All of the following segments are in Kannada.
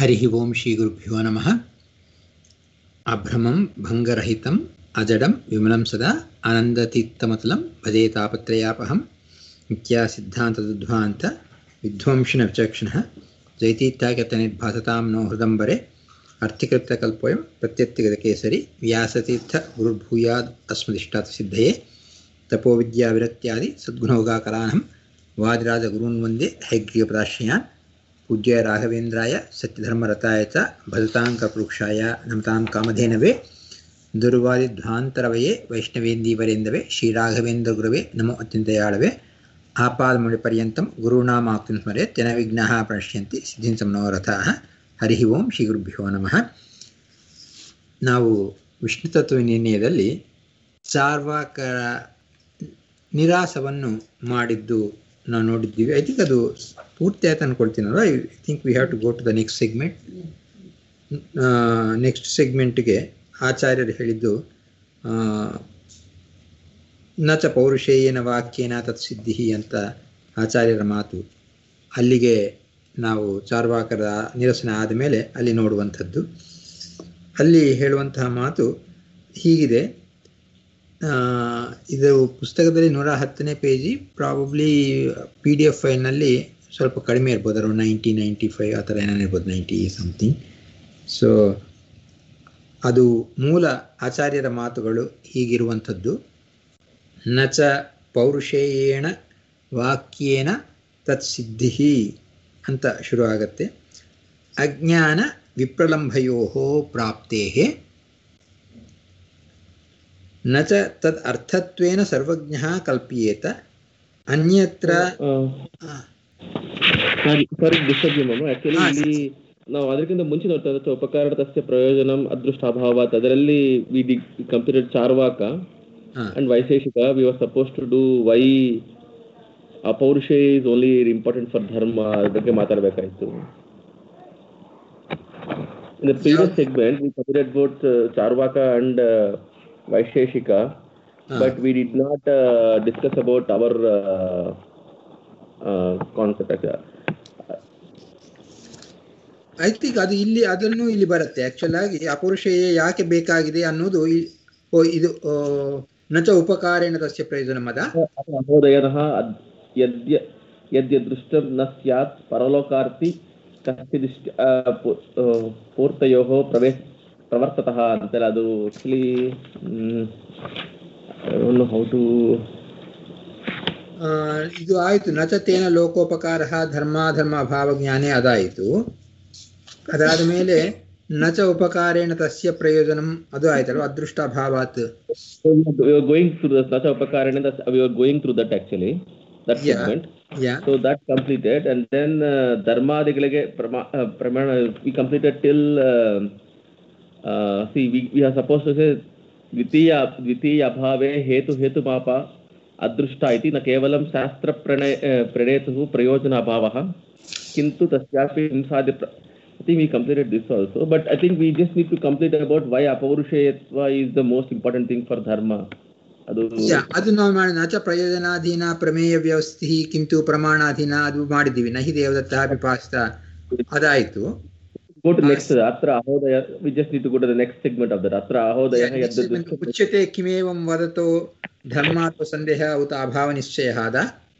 हरिः ओं श्रीगुरुभ्यो नमः अभ्रमं भङ्गरहितम् अजडं विमलं सदा आनन्दतीर्थमतलं भजे तापत्रयापहं नित्यासिद्धान्तदुध्वान्त विध्वंसिनविचक्षणः जयतीर्थागतनिर्भासतां नो हृदम्बरे अर्थिकृतकल्पोऽयं प्रत्यत्तिगतकेसरि व्यासतीर्थगुरुर्भूयाद् अस्मदिष्टार्थसिद्धये तपोविद्याविरक्त्यादि सद्गुणोगाकरानं वादिराजगुरून् वन्दे हैग्रीयपदाश्रयान् पूज्य राघवेन्द्राय सत्यधर्मरताय च भजताङ्कपुरुषाय नमतां कामधेनवे दुर्वादिध्वान्तरवये वैष्णवेन्दीवरेन्दवे श्रीराघवेन्द्रगुरवे नमो अत्यन्तयाळवे आपादमुनिपर्यन्तं गुरूणामाप्तिं स्मरेत् तेन विघ्नाः प्रणश्यन्ति ಸಿದ್ಧಿಂ ಸಮನೋರಥಾಃ ಹರಿ ಓಂ ಶ್ರೀ ಗುರುಭ್ಯೋ ನಮಃ ನಾವು ವಿಷ್ಣು ತತ್ವ ನಿರ್ಣಯದಲ್ಲಿ ಚಾರ್ವಾಕರ ನಿರಾಸವನ್ನು ಮಾಡಿದ್ದು ನಾವು ನೋಡಿದ್ದೀವಿ ಐ ಥಿಂಕ್ ಅದು ಪೂರ್ತಿ ಆಯ್ತು ಅನ್ಕೊಳ್ತೀನಲ್ಲ I think we have to go to the next segment next ಸೆಗ್ಮೆಂಟ್ಗೆ ಆಚಾರ್ಯರು ಹೇಳಿದ್ದು ನ ಚ ಪೌರುಷೇಯನ ವಾಕ್ಯೇನ ತತ್ಸಿದ್ಧಿ ಅಂತ ಆಚಾರ್ಯರ ಮಾತು ಅಲ್ಲಿಗೆ ನಾವು ಚಾರ್ವಾಕರ ನಿರಸನ ಆದಮೇಲೆ ಅಲ್ಲಿ ನೋಡುವಂಥದ್ದು ಅಲ್ಲಿ ಹೇಳುವಂತಹ ಮಾತು ಹೀಗಿದೆ ಇದು ಪುಸ್ತಕದಲ್ಲಿ ನೂರ ಹತ್ತನೇ page probably P D F ಫೈಲ್ನಲ್ಲಿ ಸ್ವಲ್ಪ ಕಡಿಮೆ ಇರ್ಬೋದು ಅರೌಂಡ್ ನೈಂಟಿ ನೈಂಟಿ ಫೈವ್ ಆ ಥರ ಏನೇನು ಇರ್ಬೋದು ನೈಂಟಿ ಸಮಥಿಂಗ್ ಸೊ ಅದು ಮೂಲ ಆಚಾರ್ಯರ ಮಾತುಗಳು ಹೀಗಿರುವಂಥದ್ದು ನ ಚ ಪೌರುಷೇಯೇಣ ವಾಕ್ಯೇನ ತತ್ಸಿದ್ಧಿ ಅಂತ ಶುರು ಆಗತ್ತೆ ಅಜ್ಞಾನ ವಿಪ್ರಲಂಭಯೋ ಪ್ರಾಪ್ತೇ ನ ಚ ತದ್ ಅರ್ಥತ್ವೇನ ಸರ್ವಜ್ಞ ಕಲ್ಪಿಯೇತ ಅನ್ಯತ್ರ ಸಾರಿ ಡಿಸ್ಟರ್ಬ್ ಮ್ಯಾಮ್ ಆಕ್ಚುಲಿ ಇಲ್ಲಿ ನಾವು ಅದಕ್ಕಿಂತ ಮುಂಚೆ ನೋಡ್ತಾ ಇದ್ದ ಉಪಕಾರ ತಸ್ಯ ಪ್ರಯೋಜನಂ ಅದೃಷ್ಟ ಅಭಾವಾತ್ ಅದರಲ್ಲಿ we the computer Charvaka and Vaisheshika we are suppose to do why ಅಪೌರುಷೆ is only important for dharma ಅದ್ರ ಬಗ್ಗೆ ಮಾತಾಡಬೇಕಾಯ್ತು In the previous segment, we covered both uh, Charvaka and uh, Vaisheshika, Ah. but we did not uh, discuss about our uh, uh, concept. actually. I think ಅದು ಇಲ್ಲಿ ಅದನ್ನು ಇಲ್ಲಿ ಬರುತ್ತೆ ಆ್ಯಕ್ಚುಲ್ ಆಗಿ ಅಪೌರುಷೇಯ ಯಾಕೆ ಬೇಕಾಗಿದೆ ಅನ್ನೋದು ಈ- ಓ, ಇದು ಆ, ನ ಚ ಉಪಕಾರೇಣ ತಸ್ಯ ಪ್ರಯೋಜನ ಮದ महोदयनः अद्- यद्य यद्यदृष्टं न स्यात् परलोकार्थी कश्चिदिष्ट पूर्तयोः प्रवेश प्रवर्ततः ಅಂತಲ್ಲ ಅದು ಆಕ್ಚುಲಿ ಹೌ ಟು ಆ, ಇದು ಆಯಿತು ನ ಚ ತೇನ ಲೋಕೋಪಕಾರ ಧರ್ಮಾಧರ್ಮ ಅಭಾವ ಜ್ಞಾನೇ ಅದಾಯಿತು ಅದಾದ ಮೇಲೆ ನ ಚ ಉಪಕಾರೇಣ ತಸ್ಯ ಪ್ರಯೋಜನಂ ಅದು ಆಯ್ತಲ್ವ ಅದೃಷ್ಟ ಅಭಾವಾತ್ ಗೋಯಿಂಗ್ ಥ್ರೂ ದಟ್ ಉಪಕಾರಣ we are going through that actually that Yeah. Segment yeah so that completed and then ಧರ್ಮಾದಿಗಳಿಗೆ ಪ್ರಮಾ ಆ, ಪ್ರಮಾಣ we completed till see we are suppose to say ದ್ವಿತೀಯ ದ್ವಿತೀಯ ಅಭಾವೇ ಹೇತು ಹೇತು ಮಾಪ ಅದೃಷ್ಟ ಇತಿ ನ ಕೇವಲ ಶಾಸ್ತ್ರ ಪ್ರಣಯ ಪ್ರಣೇತು ಪ್ರಯೋಜನ ಅಭಾವ किन्तु तस्यापि हिंसादि I think we completed this also, but I think we just need to complete about why apaurushayatva is the most important thing for dharma. ಅದು ಯಾ ಅದು ನಾವು ಮಾಡಿ ನ ಚ ಪ್ರಯೋಜನಾಧೀನ ಪ್ರಮೇಯ ವ್ಯವಸ್ಥಿ ಕಿಂತು ಪ್ರಮಾಣಾಧೀನ ಅದು ಮಾಡಿದ್ದೀವಿ ನಹಿ ದೇವದತ್ತ ವಿಪಾಸಿತ ಅದಾಯಿತು go to next ಅತ್ರ ಅಹೋದಯ we just need to go to the next segment of that ಅತ್ರ ಅಹೋದಯ ಯದ್ದು ಉಚ್ಯತೆ ಕಿಮೇವಂ ವದತೋ ಧರ್ಮಾತ್ಮ ಸಂದೇಹ ಉತ ಅಭಾವ ನಿಶ್ಚಯ ಆದ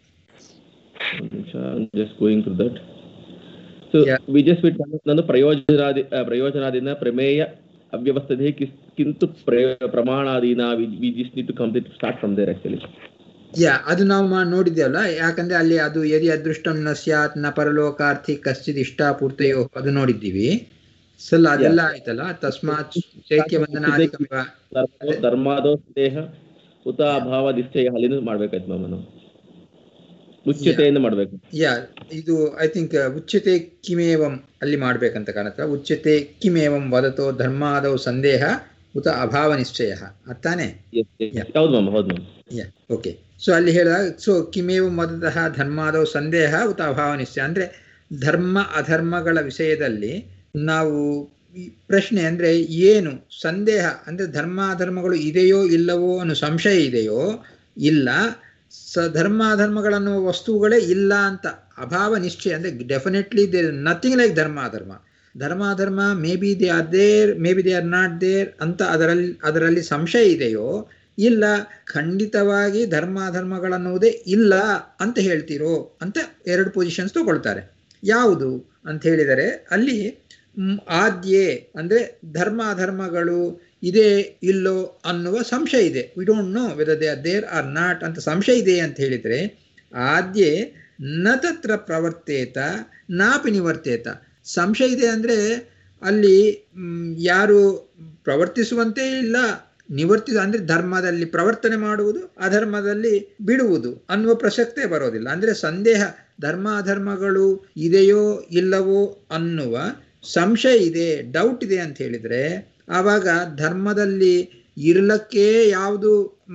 I'm just going through that. So Yeah. we just with ನಾನು ಪ್ರಯೋಜನಾದಿ ಆ, ಪ್ರಯೋಜನಾದಿನ ಪ್ರಮೇಯ ಅವ್ಯವಸ್ಥೆ ಕಿಂತು ಪ್ರಯ- ಪ್ರಮಾಣಾದೀನ we just need to complete start from there actually. ಯಾ ಅದು ನಾವು ಮಾ- ನೋಡಿದ್ದೇವಲ್ಲ ಯಾಕಂದ್ರೆ ಅಲ್ಲಿ ಅದು ಯದಿ ಅದೃಷ್ಟಂ ನ ಸ್ಯಾತ್ ನ ಪರಲೋಕಾರ್ಥಿ ಕಶ್ಚಿತ್ ಇಷ್ಟಾಪೂರ್ತಯೋ ಅದು ನೋಡಿದ್ದೀವಿ ಸಲ್ಲ ಅದೆಲ್ಲ ಆಯ್ತಲ್ಲ ತಸ್ಮಾತ್ ಚೈತ್ಯ ವಂದನಾಧಿಕಂ ವ- ಧರ್ಮ ಧರ್ಮಾದೋ ಸ್ನೇಹ ಉತ ಅಭಾವ ನಿಶ್ಚಯ ಅಲ್ಲಿಂದ ಮಾಡ್ಬೇಕಾಯ್ತು ಮ್ಯಾಮ್ ನಾವು ಉಚ್ಯತೆಯಿಂದ ಮಾಡ್ಬೇಕು ಯಾ ಇದು ಐ ಥಿಂಕ್ ಉಚ್ಯತೆ ಕಿಮೇವಂ ಅಲ್ಲಿ ಮಾಡ್ಬೇಕಂತ ಕಾಣುತ್ತೆ ಉಚ್ಯತೆ ಕಿಮೇವಂ ವದತೋ ಧರ್ಮಾದೌ ಸಂದೇಹ ಉತ ಅಭಾವ ನಿಶ್ಚಯ ಅತ್ತಾನೆ Yes, yes. ಹೌದು ಮ್ಯಾಮ್ ಹೌದು ಮ್ಯಾಮ್ ಯಾ ಓಕೆ ಸೊ ಅಲ್ಲಿ ಹೇಳಿದಾಗ ಸೊ ಕಿಮೇವ ಮದತಃ ಧರ್ಮಾದೌ ಸಂದೇಹ ಉತ ಅಭಾವ ನಿಶ್ಚಯ ಅಂದರೆ ಧರ್ಮ ಅಧರ್ಮಗಳ ವಿಷಯದಲ್ಲಿ ನಾವು ಈ ಪ್ರಶ್ನೆ ಅಂದರೆ ಏನು ಸಂದೇಹ ಅಂದರೆ ಧರ್ಮ ಅಧರ್ಮಗಳು ಇದೆಯೋ ಇಲ್ಲವೋ ಅನ್ನೋ ಸಂಶಯ ಇದೆಯೋ ಇಲ್ಲ ಸ ಧರ್ಮಾಧರ್ಮಗಳನ್ನು ವಸ್ತುಗಳೇ ಇಲ್ಲ ಅಂತ ಅಭಾವ ನಿಶ್ಚಯ ಅಂದರೆ definitely there nothing like dharma adharma ಧರ್ಮಾಧರ್ಮ maybe they are there maybe they are not there ಅಂತ ಅದರಲ್ಲಿ ಅದರಲ್ಲಿ ಸಂಶಯ ಇದೆಯೋ ಇಲ್ಲ ಖಂಡಿತವಾಗಿ ಧರ್ಮಾಧರ್ಮಗಳನ್ನುವುದೇ ಇಲ್ಲ ಅಂತ ಹೇಳ್ತೀರೋ ಅಂತ ಎರಡು ಪೊಸಿಷನ್ಸ್ ತಗೊಳ್ತಾರೆ ಯಾವುದು ಅಂತ ಹೇಳಿದರೆ ಅಲ್ಲಿ ಮ್, ಆದ್ಯೆ ಅಂದರೆ ಧರ್ಮಾಧರ್ಮಗಳು ಇದೆ ಇಲ್ಲೋ ಅನ್ನುವ ಸಂಶಯ ಇದೆ we don't know whether they are there or not ಅಂತ ಸಂಶಯ ಇದೆ ಅಂತ ಹೇಳಿದರೆ ಆದ್ಯೆ ನ ತತ್ರ ಪ್ರವರ್ತೇತ ನಾಪಿ ನಿವರ್ತೇತ ಸಂಶಯ ಇದೆ ಅಂದರೆ ಅಲ್ಲಿ ಮ್, ಯಾರು ಪ್ರವರ್ತಿಸುವಂತೆ ಇಲ್ಲ ನಿವರ್ತಿಸ ಅಂದ್ರೆ ಧರ್ಮದಲ್ಲಿ ಪ್ರವರ್ತನೆ ಮಾಡುವುದು ಅಧರ್ಮದಲ್ಲಿ ಬಿಡುವುದು ಅನ್ನುವ ಪ್ರಸಕ್ತೆ ಬರೋದಿಲ್ಲ ಅಂದ್ರೆ ಸಂದೇಹ ಧರ್ಮ ಅಧರ್ಮಗಳು ಇದೆಯೋ ಇಲ್ಲವೋ ಅನ್ನುವ ಸಂಶಯ ಇದೆ ಡೌಟ್ ಇದೆ ಅಂತ ಹೇಳಿದ್ರೆ ಆವಾಗ ಧರ್ಮದಲ್ಲಿ ಇರ್ಲಕ್ಕೆ ಯಾವುದು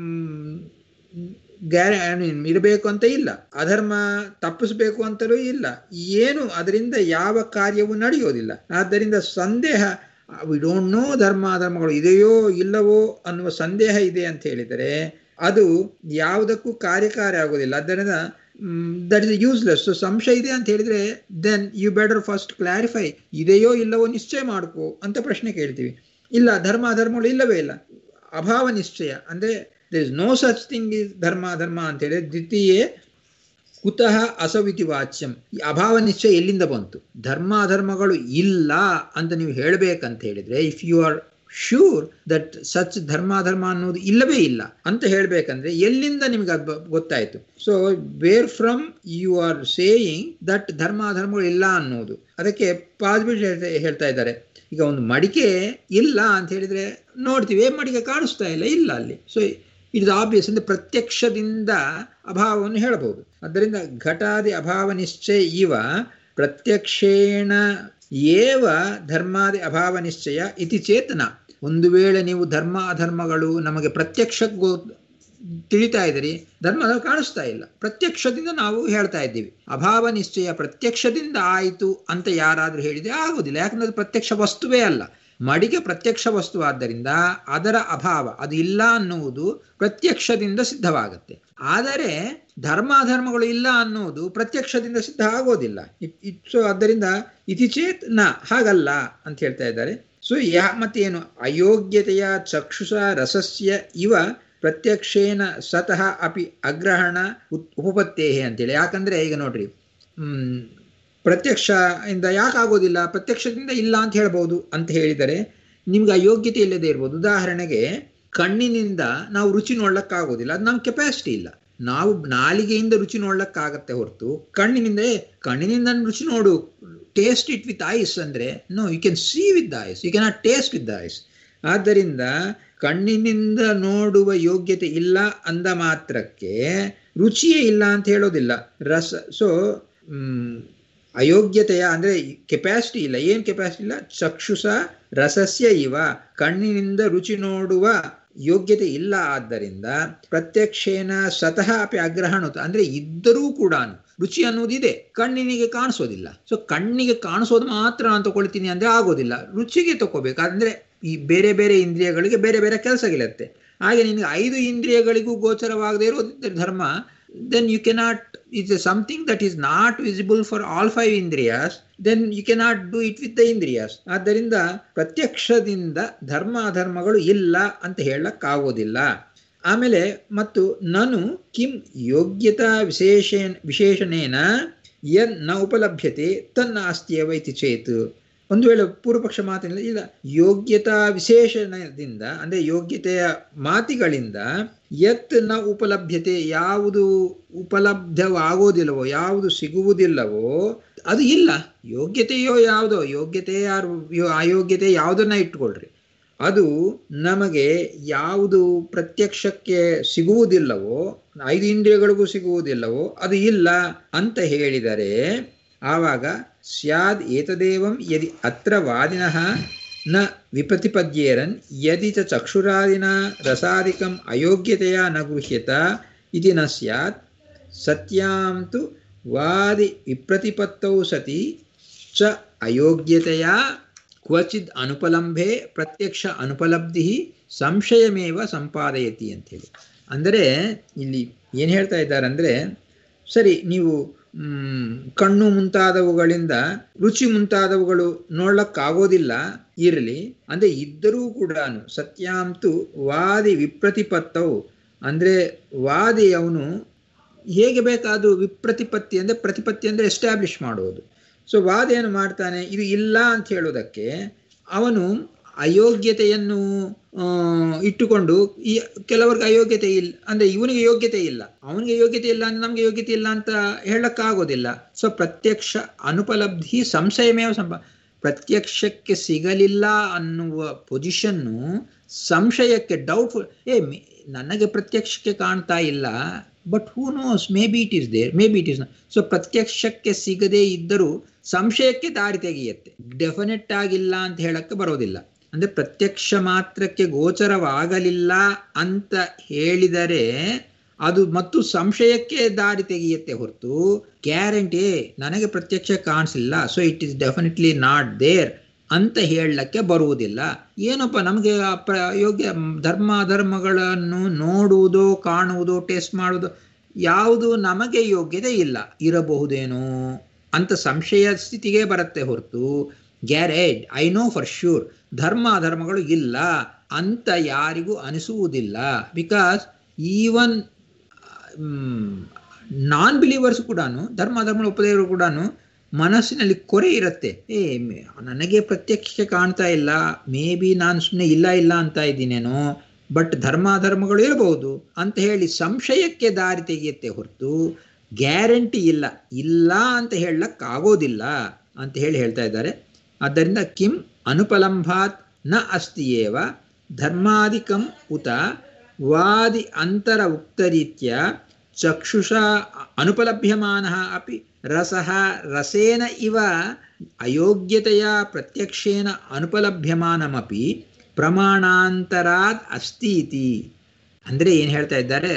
ಗ್ಯಾರ ಇರಬೇಕು ಅಂತ ಇಲ್ಲ ಅಧರ್ಮ ತಪ್ಪಿಸ್ಬೇಕು ಅಂತಲೂ ಇಲ್ಲ ಏನು ಅದರಿಂದ ಯಾವ ಕಾರ್ಯವೂ ನಡೆಯೋದಿಲ್ಲ ಆದ್ದರಿಂದ ಸಂದೇಹ ವಿ ಡೋಂಟ್ ನೋ ಧರ್ಮ ಅಧರ್ಮಗಳು ಇದೆಯೋ ಇಲ್ಲವೋ ಅನ್ನುವ ಸಂದೇಹ ಇದೆ ಅಂತ ಹೇಳಿದರೆ ಅದು ಯಾವುದಕ್ಕೂ ಕಾರ್ಯಕಾರಿ ಆಗೋದಿಲ್ಲ ಆದ್ದರಿಂದ ದಟ್ ಇಸ್ ಯೂಸ್ಲೆಸ್ ಸೊ ಸಂಶಯ ಇದೆ ಅಂತ ಹೇಳಿದ್ರೆ then you better first clarify ಇದೆಯೋ ಇಲ್ಲವೋ ನಿಶ್ಚಯ ಮಾಡ್ಕೋ ಅಂತ ಪ್ರಶ್ನೆ ಕೇಳ್ತೀವಿ ಇಲ್ಲ ಧರ್ಮ ಅಧರ್ಮಗಳು ಇಲ್ಲವೇ ಇಲ್ಲ ಅಭಾವ ನಿಶ್ಚಯ ಅಂದ್ರೆ there is no such thing is dharma dharma ಅಂತ ಹೇಳಿ ದ್ವಿತೀಯೇ ಕುತಃ ಅಸವಿತಿ ವಾಚ್ಯಂ ಈ ಅಭಾವ ನಿಶ್ಚಯ ಎಲ್ಲಿಂದ ಬಂತು ಧರ್ಮ ಅಧರ್ಮಗಳು ಇಲ್ಲ ಅಂತ ನೀವು ಹೇಳಬೇಕಂತ ಹೇಳಿದ್ರೆ if you are sure that such ಧರ್ಮಾಧರ್ಮ ಅನ್ನೋದು ಇಲ್ಲವೇ ಇಲ್ಲ ಅಂತ ಹೇಳ್ಬೇಕಂದ್ರೆ ಎಲ್ಲಿಂದ ನಿಮ್ಗೆ ಅದು ಗೊತ್ತಾಯ್ತು so where from you are saying that ಧರ್ಮಾಧರ್ಮಗಳು ಇಲ್ಲ ಅನ್ನೋದು ಅದಕ್ಕೆ ಪಾಸಿಬಿಲಿಟಿ ಹೇಳ್ತಾ ಇದ್ದಾರೆ ಈಗ ಒಂದು ಮಡಿಕೆ ಇಲ್ಲ ಅಂತ ಹೇಳಿದ್ರೆ ನೋಡ್ತೀವಿ ಮಡಿಕೆ ಕಾಣಿಸ್ತಾ ಇಲ್ಲ ಇಲ್ಲ ಅಲ್ಲಿ ಸೊ ಇಟ್ ಇಸ್ ಆಬ್ವಿಯಸ್ ಅಂದ್ರೆ ಪ್ರತ್ಯಕ್ಷದಿಂದ ಅಭಾವವನ್ನು ಹೇಳಬಹುದು ಆದ್ದರಿಂದ ಘಟಾದಿ ಅಭಾವ ನಿಶ್ಚಯ ಇವ ಪ್ರತ್ಯಕ್ಷೇಣ ಏವ ಧರ್ಮಾದಿ ಅಭಾವ ನಿಶ್ಚಯ ಇತಿ ಚೇತನ ಒಂದು ವೇಳೆ ನೀವು ಧರ್ಮ ಅಧರ್ಮಗಳು ನಮಗೆ ಪ್ರತ್ಯಕ್ಷ ಗೋ ತಿಳಿತಾ ಇದ್ದೀರಿ ಧರ್ಮ ಕಾಣಿಸ್ತಾ ಇಲ್ಲ ಪ್ರತ್ಯಕ್ಷದಿಂದ ನಾವು ಹೇಳ್ತಾ ಇದ್ದೀವಿ ಅಭಾವ ನಿಶ್ಚಯ ಪ್ರತ್ಯಕ್ಷದಿಂದ ಆಯಿತು ಅಂತ ಯಾರಾದರೂ ಹೇಳಿದ್ರೆ ಆಗೋದಿಲ್ಲ ಯಾಕಂದ್ರೆ ಅದು ಪ್ರತ್ಯಕ್ಷ ವಸ್ತುವೇ ಅಲ್ಲ ಮಡಿಗೆ ಪ್ರತ್ಯಕ್ಷ ವಸ್ತು ಆದ್ದರಿಂದ ಅದರ ಅಭಾವ ಅದು ಇಲ್ಲ ಅನ್ನುವುದು ಪ್ರತ್ಯಕ್ಷದಿಂದ ಸಿದ್ಧವಾಗುತ್ತೆ ಆದರೆ ಧರ್ಮಾಧರ್ಮಗಳು ಇಲ್ಲ ಅನ್ನುವುದು ಪ್ರತ್ಯಕ್ಷದಿಂದ ಸಿದ್ಧ ಆಗೋದಿಲ್ಲ ಸೊ ಆದ್ದರಿಂದ ಇತಿ ಚೇತ್ ನ ಹಾಗಲ್ಲ ಅಂತ ಹೇಳ್ತಾ ಇದ್ದಾರೆ ಸೊ ಯಾ ಮತ್ತೇನು ಅಯೋಗ್ಯತೆಯ ಚಕ್ಷುಷ ರಸಸ್ಯ ಇವ ಪ್ರತ್ಯಕ್ಷೇನ ಸತಃ ಅಪಿ ಅಗ್ರಹಣ ಉಪಪತ್ತೇಹೆ ಅಂತೇಳಿ ಯಾಕಂದ್ರೆ ಈಗ ನೋಡ್ರಿ ಹ್ಮ್ ಪ್ರತ್ಯಕ್ಷ ಇಂದ ಯಾಕಾಗೋದಿಲ್ಲ ಪ್ರತ್ಯಕ್ಷದಿಂದ ಇಲ್ಲ ಅಂತ ಹೇಳ್ಬೋದು ಅಂತ ಹೇಳಿದರೆ ನಿಮ್ಗೆ ಅಯೋಗ್ಯತೆ ಇಲ್ಲದೆ ಇರ್ಬೋದು ಉದಾಹರಣೆಗೆ ಕಣ್ಣಿನಿಂದ ನಾವು ರುಚಿ ನೋಡ್ಲಕ್ಕಾಗೋದಿಲ್ಲ ಅದು ನಮ್ಮ ಕೆಪಾಸಿಟಿ ಇಲ್ಲ ನಾವು ನಾಲಿಗೆಯಿಂದ ರುಚಿ ನೋಡ್ಲಕ್ಕಾಗತ್ತೆ ಹೊರತು ಕಣ್ಣಿನಿಂದ ಕಣ್ಣಿನಿಂದ ರುಚಿ ನೋಡು ಟೇಸ್ಟ್ ಇಟ್ ವಿತ್ ಐಸ್ ಅಂದ್ರೆ no you can see with the eyes you can taste with the eyes ಆದ್ದರಿಂದ ಕಣ್ಣಿನಿಂದ ನೋಡುವ ಯೋಗ್ಯತೆ ಇಲ್ಲ ಅಂದ ಮಾತ್ರಕ್ಕೆ ರುಚಿಯೇ ಇಲ್ಲ ಅಂತ ಹೇಳೋದಿಲ್ಲ ರಸ ಸೊ ಅಯೋಗ್ಯತೆಯ ಅಂದ್ರೆ ಕೆಪಾಸಿಟಿ ಇಲ್ಲ ಏನ್ ಕೆಪಾಸಿಟಿ ಇಲ್ಲ ಚಕ್ಷುಷ ರಸಸ್ಯ ಇವ ಕಣ್ಣಿನಿಂದ ರುಚಿ ನೋಡುವ ಯೋಗ್ಯತೆ ಇಲ್ಲ ಆದ್ದರಿಂದ ಪ್ರತ್ಯಕ್ಷೇನ ಸತಃ ಅಪಿ ಅಗ್ರಹಣ ಅಂದ್ರೆ ಇದ್ದರೂ ಕೂಡ ರುಚಿ ಅನ್ನೋದಿದೆ ಕಣ್ಣಿನಿಗೆ ಕಾಣಿಸೋದಿಲ್ಲ ಸೊ ಕಣ್ಣಿಗೆ ಕಾಣಿಸೋದು ಮಾತ್ರ ನಾನು ತಗೊಳ್ತೀನಿ ಅಂದ್ರೆ ಆಗೋದಿಲ್ಲ ರುಚಿಗೆ ತಗೋಬೇಕು ಅಂದ್ರೆ ಈ ಬೇರೆ ಬೇರೆ ಇಂದ್ರಿಯಗಳಿಗೆ ಬೇರೆ ಬೇರೆ ಕೆಲಸಗಳಿರುತ್ತೆ ಹಾಗೆ ನಿನಗೆ ಐದು ಇಂದ್ರಿಯಗಳಿಗೂ ಗೋಚರವಾಗದೇ ಇರೋ ಧರ್ಮ then you cannot it's something that is not visible for all five indriyas then you cannot do it with the indriyas ಆದ್ದರಿಂದ ಪ್ರತ್ಯಕ್ಷದಿಂದ ಧರ್ಮ ಅಧರ್ಮಗಳು ಇಲ್ಲ ಅಂತ ಹೇಳಕ್ಕಾಗೋದಿಲ್ಲ ಆಮೇಲೆ ಮತ್ತು ನಾನು ಕಿಂ ಯೋಗ್ಯತಾ ವಿಶೇಷ ವಿಶೇಷಣೇನ ಯನ್ ನ ಉಪಲಭ್ಯತೆ ತನ್ನಾಸ್ತಿಯವ ಇತಿ ಚೇತ್ ಒಂದು ವೇಳೆ ಪೂರ್ವಪಕ್ಷ ಮಾತಿನಲ್ಲಿ ಇಲ್ಲ ಯೋಗ್ಯತಾ ವಿಶೇಷಣದಿಂದ ಅಂದ್ರೆ ಯೋಗ್ಯತೆಯ ಮಾತಿಗಳಿಂದ ಯತ್ ನ ಉಪಲಭ್ಯತೆ ಯಾವುದು ಉಪಲಬ್ಧವಾಗೋದಿಲ್ಲವೋ ಯಾವುದು ಸಿಗುವುದಿಲ್ಲವೋ ಅದು ಇಲ್ಲ ಯೋಗ್ಯತೆಯೋ ಯಾವುದೋ ಯೋಗ್ಯತೆ ಯಾರು ಅಯೋಗ್ಯತೆ ಯಾವುದನ್ನ ಇಟ್ಕೊಳ್ರಿ ಅದು ನಮಗೆ ಯಾವುದು ಪ್ರತ್ಯಕ್ಷಕ್ಕೆ ಸಿಗುವುದಿಲ್ಲವೋ ಐದು ಇಂದ್ರಿಯಗಳಿಗೂ ಸಿಗುವುದಿಲ್ಲವೋ ಅದು ಇಲ್ಲ ಅಂತ ಹೇಳಿದರೆ ಆವಾಗ ಸ್ಯಾದ್ ಏತದೇವಂ ಯದಿ ಅತ್ರ ವಾದಿನಃ ನ ವಿಪ್ರತಿಪದ್ಯೇರನ್ ಯದಿ ಚ ಚಕ್ಷುರಾದಿನ ರಸಾದಿಕಂ ಅಯೋಗ್ಯತೆಯ ನ ಗೃಹ್ಯತ ಇತಿ ನ ಸ್ಯಾತ್ ಸತ್ಯಾಂ ತು ವಾದಿ ವಿಪ್ರತಿಪತ್ತೌ ಸತಿ ಚ ಅಯೋಗ್ಯತೆಯ ಕ್ವಚಿದ್ ಅನುಪಲಂಬೆ ಪ್ರತ್ಯಕ್ಷ ಅನುಪಲಬ್ಧಿ ಸಂಶಯಮೇವ ಸಂಪಾದಯತಿ ಅಂತೇಳಿ ಅಂದರೆ ಇಲ್ಲಿ ಏನು ಹೇಳ್ತಾ ಇದ್ದಾರೆ ಅಂದರೆ ಸರಿ ನೀವು ಮ್, ಕಣ್ಣು ಮುಂತಾದವುಗಳಿಂದ ರುಚಿ ಮುಂತಾದವುಗಳು ನೋಡ್ಲಕ್ಕಾಗೋದಿಲ್ಲ ಇರಲಿ ಅಂದ್ರೆ ಇದ್ದರೂ ಕೂಡ ಸತ್ಯಾಂತು ವಾದಿ ವಿಪ್ರತಿಪತ್ತವು ಅಂದ್ರೆ ವಾದಿ ಅವನು ಹೇಗೆ ಬೇಕಾದ್ರೂ ವಿಪ್ರತಿಪತ್ತಿ ಅಂದ್ರೆ ಪ್ರತಿಪತ್ತಿ ಅಂದ್ರೆ ಎಸ್ಟಾಬ್ಲಿಷ್ ಮಾಡುವುದು ಸೊ ವಾದ ಏನು ಮಾಡ್ತಾನೆ ಇದು ಇಲ್ಲ ಅಂತ ಹೇಳೋದಕ್ಕೆ ಅವನು ಅಯೋಗ್ಯತೆಯನ್ನು ಆ, ಇಟ್ಟುಕೊಂಡು ಈ ಕೆಲವರಿಗೆ ಅಯೋಗ್ಯತೆ ಇಲ್ಲ ಅಂದ್ರೆ ಇವನಿಗೆ ಯೋಗ್ಯತೆ ಇಲ್ಲ ಅವನಿಗೆ ಯೋಗ್ಯತೆ ಇಲ್ಲ ಅಂದ್ರೆ ನಮ್ಗೆ ಯೋಗ್ಯತೆ ಇಲ್ಲ ಅಂತ ಹೇಳಕ್ಕಾಗೋದಿಲ್ಲ ಸೊ ಪ್ರತ್ಯಕ್ಷ ಅನುಪಲಬ್ಧಿ ಸಂಶಯಮೇವ ಸಂಭ ಪ್ರತ್ಯಕ್ಷಕ್ಕೆ ಸಿಗಲಿಲ್ಲ ಅನ್ನುವ ಪೊಸಿಷನ್ನು ಸಂಶಯಕ್ಕೆ ಡೌಟ್ಫುಲ್ ಏ ಮೆ- ನನಗೆ ಪ್ರತ್ಯಕ್ಷಕ್ಕೆ ಕಾಣ್ತಾ ಇಲ್ಲ but who knows maybe it is there maybe it is so ಪ್ರತ್ಯಕ್ಷಕ್ಕೆ ಸಿಗದೇ ಇದ್ದರೂ ಸಂಶಯಕ್ಕೆ ದಾರಿ ತೆಗೆಯುತ್ತೆ ಡೆಫಿನೆಟ್ ಆಗಿಲ್ಲ ಅಂತ ಹೇಳಕ್ಕೆ ಬರೋದಿಲ್ಲ ಅಂದ್ರೆ ಪ್ರತ್ಯಕ್ಷ ಮಾತ್ರಕ್ಕೆ ಗೋಚರವಾಗಲಿಲ್ಲ ಅಂತ ಹೇಳಿದರೆ ಅದು ಮತ್ತು ಸಂಶಯಕ್ಕೆ ದಾರಿ ತೆಗೆಯುತ್ತೆ ಹೊರತು ಗ್ಯಾರಂಟಿ ನನಗೆ ಪ್ರತ್ಯಕ್ಷ ಕಾಣಿಸಿಲ್ಲ so it is definitely not there ಅಂತ ಹೇಳಕ್ಕೆ ಬರುವುದಿಲ್ಲ ಏನಪ್ಪ ನಮಗೆ ಆ ಪ್ರ- ಯೋಗ್ಯ ಧರ್ಮ ಧರ್ಮಗಳನ್ನು ನೋಡುವುದು ಕಾಣುವುದು ಟೆಸ್ಟ್ ಮಾಡುವುದು ಯಾವುದು ನಮಗೆ ಯೋಗ್ಯತೆ ಇಲ್ಲ ಇರಬಹುದೇನೋ ಅಂತ ಸಂಶಯ ಸ್ಥಿತಿಗೆ ಬರುತ್ತೆ ಹೊರತು guarantee I know for sure ಧರ್ಮ ಅಧರ್ಮಗಳು ಇಲ್ಲ ಅಂತ ಯಾರಿಗೂ ಅನಿಸುವುದಿಲ್ಲ ಬಿಕಾಸ್ ಈವನ್ ನಾನ್ ಬಿಲೀವರ್ಸ್ ಕೂಡ ಧರ್ಮ ಧರ್ಮ ಉಪದೇವರು ಕೂಡ ಮನಸ್ಸಿನಲ್ಲಿ ಕೊರೆ ಇರುತ್ತೆ ಏ ಮೆ- ನನಗೆ ಪ್ರತ್ಯಕ್ಷ ಕಾಣ್ತಾ ಇಲ್ಲ ಮೇ ಬಿ ನಾನು ಸುಮ್ಮನೆ ಇಲ್ಲ ಇಲ್ಲ ಅಂತ ಇದ್ದೀನೇನೋ ಬಟ್ ಧರ್ಮ ಧರ್ಮಗಳು ಇರಬಹುದು ಅಂತ ಹೇಳಿ ಸಂಶಯಕ್ಕೆ ದಾರಿ ತೆಗೆಯುತ್ತೆ ಹೊರತು ಗ್ಯಾರಂಟಿ ಇಲ್ಲ ಇಲ್ಲ ಅಂತ ಹೇಳಕ್ಕಾಗೋದಿಲ್ಲ ಅಂತ ಹೇಳಿ ಹೇಳ್ತಾ ಇದ್ದಾರೆ ಆದ್ದರಿಂದ ಕಿಂ ಅನುಪಲಂಭಾತ್ ನ ಅಸ್ತಿಯೇವ ಧರ್ಮಾದಿಕಂ ಉತ ವಾದಿ ಅಂತರ ಉಕ್ತರೀತ್ಯ ಚಕ್ಷುಷಾ ಅನುಪಲಭ್ಯಮಾನ ಅಪಿ ರಸಃ ರಸೇನ ಇವ ಅಯೋಗ್ಯತೆಯ ಪ್ರತ್ಯಕ್ಷೇನ ಅನುಪಲಭ್ಯಮಾನಮಪಿ ಪ್ರಮಾಣಾಂತರಾತ್ ಅಸ್ತಿ ಇತಿ ಅಂದ್ರೆ ಏನು ಹೇಳ್ತಾ ಇದ್ದಾರೆ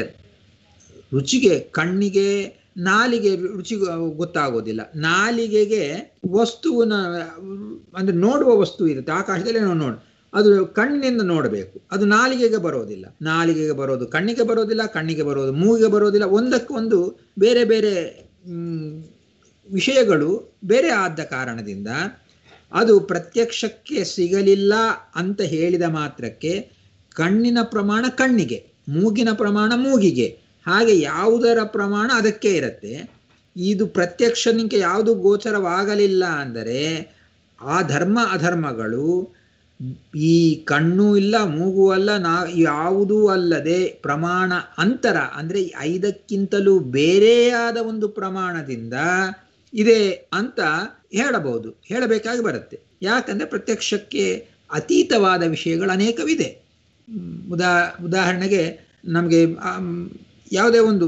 ರುಚಿಗೆ ಕಣ್ಣಿಗೆ ನಾಲಿಗೆ ರುಚಿ ಗೊತ್ತಾಗೋದಿಲ್ಲ ನಾಲಿಗೆಗೆ ವಸ್ತುವನ್ನ ಅಂದ್ರೆ ನೋಡುವ ವಸ್ತು ಇರುತ್ತೆ ಆಕಾಶದಲ್ಲಿ ನಾವು ನೋಡ್ ಅದು ಕಣ್ಣಿನಿಂದ ನೋಡಬೇಕು ಅದು ನಾಲಿಗೆಗೆ ಬರೋದಿಲ್ಲ ನಾಲಿಗೆಗೆ ಬರೋದು ಕಣ್ಣಿಗೆ ಬರೋದಿಲ್ಲ ಕಣ್ಣಿಗೆ ಬರೋದು ಮೂಗಿಗೆ ಬರೋದಿಲ್ಲ ಒಂದಕ್ಕೊಂದು ಬೇರೆ ಬೇರೆ ಮ್, ವಿಷಯಗಳು ಬೇರೆ ಆದ ಕಾರಣದಿಂದ ಅದು ಪ್ರತ್ಯಕ್ಷಕ್ಕೆ ಸಿಗಲಿಲ್ಲ ಅಂತ ಹೇಳಿದ ಮಾತ್ರಕ್ಕೆ ಕಣ್ಣಿನ ಪ್ರಮಾಣ ಕಣ್ಣಿಗೆ ಮೂಗಿನ ಪ್ರಮಾಣ ಮೂಗಿಗೆ ಹಾಗೆ ಯಾವುದರ ಪ್ರಮಾಣ ಅದಕ್ಕೆ ಇರುತ್ತೆ ಇದು ಪ್ರತ್ಯಕ್ಷ ನಿಂಗೆ ಯಾವುದು ಗೋಚರವಾಗಲಿಲ್ಲ ಅಂದರೆ ಆ ಧರ್ಮ ಅಧರ್ಮಗಳು ಈ ಕಣ್ಣು ಇಲ್ಲ ಮೂಗು ಅಲ್ಲ ನಾ ಯಾವುದೂ ಅಲ್ಲದೆ ಪ್ರಮಾಣ ಅಂತರ ಅಂದರೆ ಐದಕ್ಕಿಂತಲೂ ಬೇರೆಯಾದ ಒಂದು ಪ್ರಮಾಣದಿಂದ ಇದೆ ಅಂತ ಹೇಳಬಹುದು ಹೇಳಬೇಕಾಗಿ ಬರುತ್ತೆ ಯಾಕಂದ್ರೆ ಪ್ರತ್ಯಕ್ಷಕ್ಕೆ ಅತೀತವಾದ ವಿಷಯಗಳು ಅನೇಕವಿದೆ ಮ್, ಉದಾ ಉದಾಹರಣೆಗೆ ನಮಗೆ ಯಾವುದೇ ಒಂದು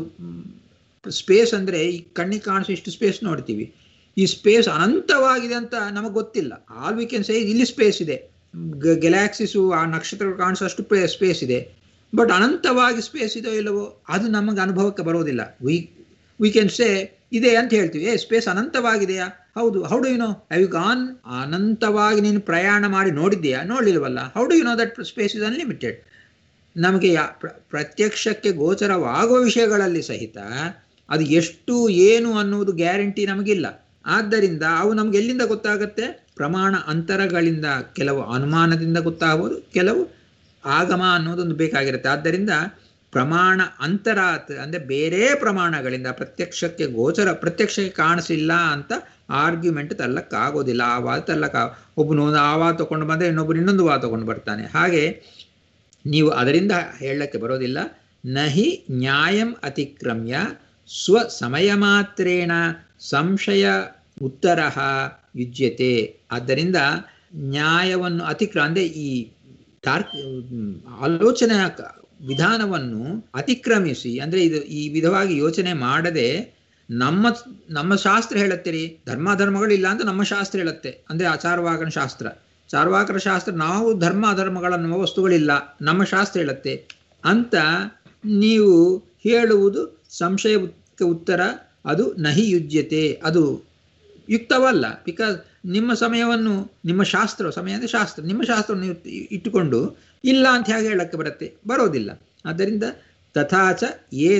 ಸ್ಪೇಸ್ ಅಂದರೆ ಈ ಕಣ್ಣಿಗೆ ಕಾಣಿಸೋ ಇಷ್ಟು ಸ್ಪೇಸ್ ನೋಡ್ತೀವಿ ಈ ಸ್ಪೇಸ್ ಅನಂತವಾಗಿದೆ ಅಂತ ನಮಗೆ ಗೊತ್ತಿಲ್ಲ ಆಲ್ ವಿ ಕ್ಯಾನ್ ಸೇ ಇಲ್ಲಿ ಸ್ಪೇಸ್ ಇದೆ ಗೆಲಾಕ್ಸಿಸು ಆ ನಕ್ಷತ್ರಗಳು ಕಾಣಿಸೋಷ್ಟು ಸ್ಪೇಸ್ ಇದೆ ಬಟ್ ಅನಂತವಾಗಿ ಸ್ಪೇಸ್ ಇದೋ ಇಲ್ಲವೋ ಅದು ನಮಗೆ ಅನುಭವಕ್ಕೆ ಬರೋದಿಲ್ಲ ವಿ ವಿ ಕ್ಯಾನ್ ಸೇ ಇದೆ ಅಂತ ಹೇಳ್ತೀವಿ ಏ ಸ್ಪೇಸ್ ಅನಂತವಾಗಿದೆಯಾ ಹೌದು how do you know I you gone ಅನಂತವಾಗಿ ನೀನು ಪ್ರಯಾಣ ಮಾಡಿ ನೋಡಿದ್ದೀಯಾ ನೋಡಲಿಲ್ವಲ್ಲ how do you know that space is unlimited ನಮಗೆ ಯಾ ಪ್ರ- ಪ್ರತ್ಯಕ್ಷಕ್ಕೆ ಗೋಚರವಾಗುವ ವಿಷಯಗಳಲ್ಲಿ ಸಹಿತ ಅದು ಎಷ್ಟು ಏನು ಅನ್ನುವುದು ಗ್ಯಾರಂಟಿ ನಮಗಿಲ್ಲ ಆದ್ದರಿಂದ ಅವು ನಮ್ಗೆ ಎಲ್ಲಿಂದ ಗೊತ್ತಾಗುತ್ತೆ ಪ್ರಮಾಣ ಅಂತರಗಳಿಂದ ಕೆಲವು ಅನುಮಾನದಿಂದ ಗೊತ್ತಾಗ್ಬೋದು ಕೆಲವು ಆಗಮ ಅನ್ನೋದೊಂದು ಬೇಕಾಗಿರುತ್ತೆ ಆದ್ದರಿಂದ ಪ್ರಮಾಣ ಅಂತರಾತ್ ಅಂದರೆ ಬೇರೆ ಪ್ರಮಾಣಗಳಿಂದ ಪ್ರತ್ಯಕ್ಷಕ್ಕೆ ಗೋಚರ ಪ್ರತ್ಯಕ್ಷಕ್ಕೆ ಕಾಣಿಸಿಲ್ಲ ಅಂತ ಆರ್ಗ್ಯುಮೆಂಟ್ ತಲ್ಲಕ್ಕಾಗೋದಿಲ್ಲ ಆ ವಾದ ತಲ್ಲಕ್ಕ ಒಬ್ಬನು ಒಂದು ಆ ವಾದ ತಗೊಂಡು ಬಂದರೆ ಇನ್ನೊಬ್ಬರು ಇನ್ನೊಂದು ವಾದ ತಗೊಂಡು ಬರ್ತಾನೆ ಹಾಗೆ ನೀವು ಅದರಿಂದ ಹೇಳಕ್ಕೆ ಬರೋದಿಲ್ಲ ನಹಿ ನ್ಯಾಯಂ ಅತಿಕ್ರಮ್ಯ ಸ್ವ ಸಮಯ ಮಾತ್ರೇಣ ಸಂಶಯ ಉತ್ತರ ಯುಜ್ಯತೆ ಆದ್ದರಿಂದ ನ್ಯಾಯವನ್ನು ಅತಿಕ್ರ ಅಂದರೆ ಈ ತಾರ್ಕ ಆಲೋಚನೆ ವಿಧಾನವನ್ನು ಅತಿಕ್ರಮಿಸಿ ಅಂದರೆ ಇದು ಈ ವಿಧವಾಗಿ ಯೋಚನೆ ಮಾಡದೆ ನಮ್ಮ ನಮ್ಮ ಶಾಸ್ತ್ರ ಹೇಳುತ್ತೀರಿ ಧರ್ಮ ಧರ್ಮಗಳು ಇಲ್ಲ ಅಂತ ನಮ್ಮ ಶಾಸ್ತ್ರ ಹೇಳುತ್ತೆ ಅಂದರೆ ಆಚಾರವಾಗನ ಶಾಸ್ತ್ರ ಚಾರ್ವಾಕರ ಶಾಸ್ತ್ರ ನಾವು ಧರ್ಮ ಅಧರ್ಮಗಳ ವಸ್ತುಗಳಿಲ್ಲ ನಮ್ಮ ಶಾಸ್ತ್ರ ಹೇಳುತ್ತೆ ಅಂತ ನೀವು ಹೇಳುವುದು ಸಂಶಯಕ್ಕೆ ಉತ್ತರ ಅದು ನಹಿ ಯುಜ್ಯತೆ ಅದು ಯುಕ್ತವಲ್ಲ ಬಿಕಾಸ್ ನಿಮ್ಮ ಸಮಯವನ್ನು ನಿಮ್ಮ ಶಾಸ್ತ್ರ ಸಮಯ ಅಂದರೆ ಶಾಸ್ತ್ರ ನಿಮ್ಮ ಶಾಸ್ತ್ರವನ್ನು ನೀವು ಇಟ್ಟುಕೊಂಡು ಇಲ್ಲ ಅಂತ ಹೇಗೆ ಹೇಳಕ್ಕೆ ಬರುತ್ತೆ ಬರೋದಿಲ್ಲ ಆದ್ದರಿಂದ ತಥಾಚ ಏತತ್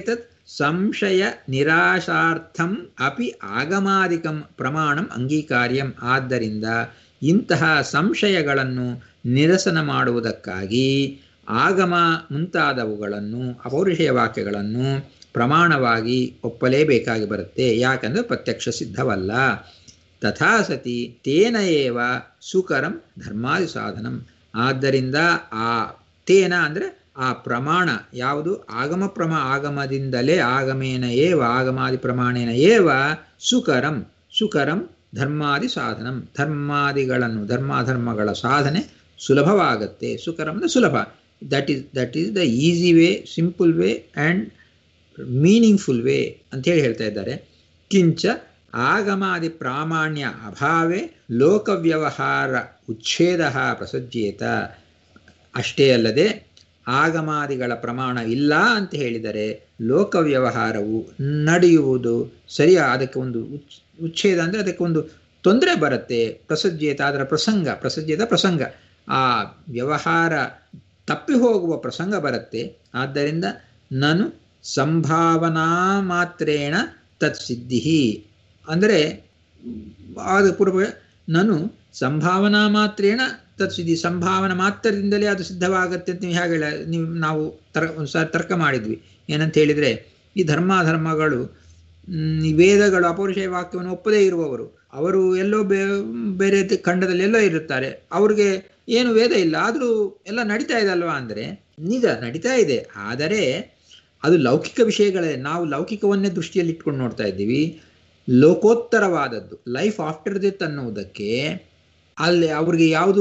ಸಂಶಯ ನಿರಾಶಾರ್ಥಂ ಅಪಿ ಆಗಮಾದಿಕಂ ಪ್ರಮಾಣಂ ಅಂಗೀಕಾರ್ಯಂ ಆದ್ದರಿಂದ ಇಂತಹ ಸಂಶಯಗಳನ್ನು ನಿರಸನ ಮಾಡುವುದಕ್ಕಾಗಿ ಆಗಮ ಮುಂತಾದವುಗಳನ್ನು ಅಪೌರುಷೇಯ ವಾಕ್ಯಗಳನ್ನು ಪ್ರಮಾಣವಾಗಿ ಒಪ್ಪಲೇಬೇಕಾಗಿ ಬರುತ್ತೆ ಯಾಕಂದರೆ ಪ್ರತ್ಯಕ್ಷ ಸಿದ್ಧವಲ್ಲ ತಥಾ ಸತಿ ತೇನ ಏವ ಸುಕರಂ ಧರ್ಮಾದಿ ಸಾಧನಂ ಆದ್ದರಿಂದ ಆ ತೇನ ಅಂದರೆ ಆ ಪ್ರಮಾಣ ಯಾವುದು ಆಗಮ ಪ್ರಮಾ ಆಗಮದಿಂದಲೇ ಆಗಮೇನ ಏವ ಆಗಮಾದಿ ಪ್ರಮಾಣೇನ ಏವ ಸುಕರಂ ಸುಕರಂ ಧರ್ಮಾದಿ ಸಾಧನಂ ಧರ್ಮಾದಿಗಳನ್ನು ಧರ್ಮಾಧರ್ಮಗಳ ಸಾಧನೆ ಸುಲಭವಾಗತ್ತೆ ಸುಕರಂ ಅಂದರೆ ಸುಲಭ that is that is the easy way simple way and meaningful way ಅಂತೇಳಿ ಹೇಳ್ತಾ ಇದ್ದಾರೆ ಕಿಂಚ ಆಗಮಾದಿ ಪ್ರಾಮಾಣ್ಯ ಅಭಾವೇ ಲೋಕವ್ಯವಹಾರ ಉಚ್ಛೇದ ಪ್ರಸಜ್ಯೇತ ಅಷ್ಟೇ ಅಲ್ಲದೆ ಆಗಮಾದಿಗಳ ಪ್ರಮಾಣ ಇಲ್ಲ ಅಂತ ಹೇಳಿದರೆ ಲೋಕ ವ್ಯವಹಾರವು ನಡೆಯುವುದು ಸರಿಯ ಅದಕ್ಕೆ ಒಂದು ಉಚ್ ಉಚ್ಛೇದ ಅಂದರೆ ಅದಕ್ಕೆ ಒಂದು ತೊಂದರೆ ಬರುತ್ತೆ ಪ್ರಸಜ್ಯೇತ ಅದರ ಪ್ರಸಂಗ ಪ್ರಸಜ್ಯದ ಪ್ರಸಂಗ ಆ ವ್ಯವಹಾರ ತಪ್ಪಿ ಹೋಗುವ ಪ್ರಸಂಗ ಬರುತ್ತೆ ಆದ್ದರಿಂದ ನಾನು ಸಂಭಾವನಾ ಮಾತ್ರೇಣ ತತ್ಸಿದ್ಧಿ ಅಂದರೆ ಅದು ಪೂರ್ವ ನಾನು ಸಂಭಾವನಾ ಮಾತ್ರೇಣ ತತ್ಸಿದ್ಧಿ ಸಂಭಾವನಾ ಮಾತ್ರದಿಂದಲೇ ಅದು ಸಿದ್ಧವಾಗತ್ತೆ ಅಂತ ನೀವು ಹೇಗೆ ನೀವು ನಾವು ತರ ಸಾರಿ ತರ್ಕ ಮಾಡಿದ್ವಿ ಏನಂತ ಹೇಳಿದರೆ ಈ ಧರ್ಮಾಧರ್ಮಗಳು ಈ ವೇದಗಳು ಅಪೌರುಷೇಯ ವಾಕ್ಯವನ್ನು ಒಪ್ಪದೇ ಇರುವವರು ಅವರು ಎಲ್ಲೋ ಬೇ ಬೇರೆ ಖಂಡದಲ್ಲಿ ಎಲ್ಲೋ ಇರುತ್ತಾರೆ ಅವ್ರಿಗೆ ಏನು ವೇದ ಇಲ್ಲ ಆದರೂ ಎಲ್ಲ ನಡೀತಾ ಇದೆ ಅಲ್ವಾ ಅಂದರೆ ನಿಜ ನಡೀತಾ ಇದೆ ಆದರೆ ಅದು ಲೌಕಿಕ ವಿಷಯಗಳೇ ನಾವು ಲೌಕಿಕವನ್ನೇ ದೃಷ್ಟಿಯಲ್ಲಿ ಇಟ್ಕೊಂಡು ನೋಡ್ತಾ ಇದ್ದೀವಿ ಲೋಕೋತ್ತರವಾದದ್ದು ಲೈಫ್ ಆಫ್ಟರ್ ಡೆತ್ ಅನ್ನುವುದಕ್ಕೆ ಅಲ್ಲಿ ಅವ್ರಿಗೆ ಯಾವುದು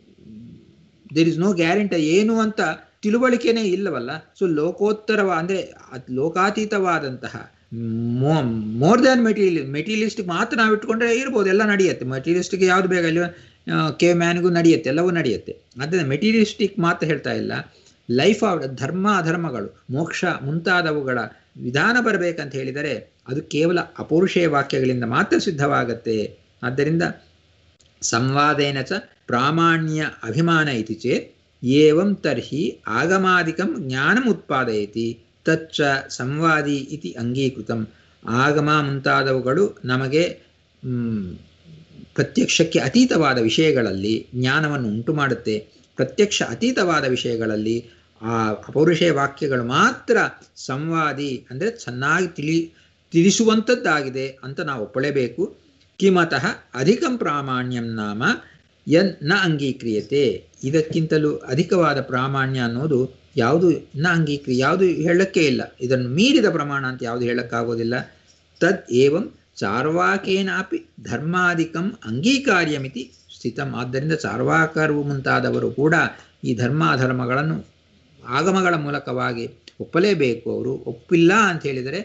ದೇರ್ ಇಸ್ ನೋ ಗ್ಯಾರಂಟಿ ಏನು ಅಂತ ತಿಳುವಳಿಕೆನೇ ಇಲ್ಲವಲ್ಲ ಸೊ ಲೋಕೋತ್ತರವ ಅಂದರೆ ಲೋಕಾತೀತವಾದಂತಹ ಮೋ ಮೋರ್ ದ್ಯಾನ್ ಮೆಟೀರಿಯಲ್ ಮೆಟೀರಿಯಲಿಸ್ಟಿಕ್ ಮಾತ್ರ ನಾವು ಇಟ್ಕೊಂಡ್ರೆ ಇರ್ಬೋದು ಎಲ್ಲ ನಡೆಯುತ್ತೆ ಮೆಟೀರಿಯಲಿಸ್ಟಿಕ್ ಯಾವುದು ಬೇಗ ಅಲ್ಲಿ ಕೆ ಮ್ಯಾನ್ಗೂ ನಡೆಯುತ್ತೆ ಎಲ್ಲವೂ ನಡೆಯುತ್ತೆ ಆದ್ದರಿಂದ ಮೆಟೀರಿಯಲಿಸ್ಟಿಕ್ ಮಾತ್ರ ಹೇಳ್ತಾ ಇಲ್ಲ ಲೈಫ್ ಆಫ್ ಧರ್ಮ ಅಧರ್ಮಗಳು ಮೋಕ್ಷ ಮುಂತಾದವುಗಳ ವಿಧಾನ ಬರಬೇಕಂತ ಹೇಳಿದರೆ ಅದು ಕೇವಲ ಅಪೌರುಷೇಯ ವಾಕ್ಯಗಳಿಂದ ಮಾತ್ರ ಸಿದ್ಧವಾಗತ್ತೆ ಆದ್ದರಿಂದ ಸಂವಾದೇನ ಚ ಪ್ರಾಮಾಣ್ಯ ಅಭಿಮಾನ ಇತಿ ಚೇತ್ ಏವಂ ತರ್ಹಿ ಆಗಮಾದಿಕಂ ಜ್ಞಾನಂ ಉತ್ಪಾದಯತಿ ತಚ್ಚ ಸಂವಾದಿ ಇತಿ ಅಂಗೀಕೃತಂ ಆಗಮ ಮುಂತಾದವುಗಳು ನಮಗೆ ಪ್ರತ್ಯಕ್ಷಕ್ಕೆ ಅತೀತವಾದ ವಿಷಯಗಳಲ್ಲಿ ಜ್ಞಾನವನ್ನು ಉಂಟು ಮಾಡುತ್ತೆ ಪ್ರತ್ಯಕ್ಷ ಅತೀತವಾದ ವಿಷಯಗಳಲ್ಲಿ ಆ ಅಪೌರುಷೇಯ ವಾಕ್ಯಗಳು ಮಾತ್ರ ಸಂವಾದಿ ಅಂದರೆ ಚೆನ್ನಾಗಿ ತಿಳಿ ತಿಳಿಸುವಂಥದ್ದಾಗಿದೆ ಅಂತ ನಾವು ಒಪ್ಪಲೇಬೇಕು ಕಿಮತಃ ಅಧಿಕಂ ಪ್ರಾಮಾಣ್ಯಂ ನಾಮ ಯನ್ ನ ಅಂಗೀಕ್ರಿಯತೆ ಇದಕ್ಕಿಂತಲೂ ಅಧಿಕವಾದ ಪ್ರಾಮಾಣ್ಯ ಅನ್ನೋದು ಯಾವುದು ನ ಅಂಗೀಕ್ರಿಯ ಯಾವುದು ಹೇಳಕ್ಕೆ ಇಲ್ಲ ಇದನ್ನು ಮೀರಿದ ಪ್ರಮಾಣ ಅಂತ ಯಾವುದು ಹೇಳಕ್ಕಾಗೋದಿಲ್ಲ ತದ್ ಏವಂ ಚಾರ್ವಾಕೇನಾಪಿ ಧರ್ಮಾಧಿಕಂ ಅಂಗೀಕಾರ್ಯಮಿತಿ ಸ್ಥಿತಂ ಆದ್ದರಿಂದ ಚಾರ್ವಾಕರು ಮುಂತಾದವರು ಕೂಡ ಈ ಧರ್ಮಾಧರ್ಮಗಳನ್ನು ಆಗಮಗಳ ಮೂಲಕವಾಗಿ ಒಪ್ಪಲೇಬೇಕು ಅವರು ಒಪ್ಪಿಲ್ಲ ಅಂತ ಹೇಳಿದರೆ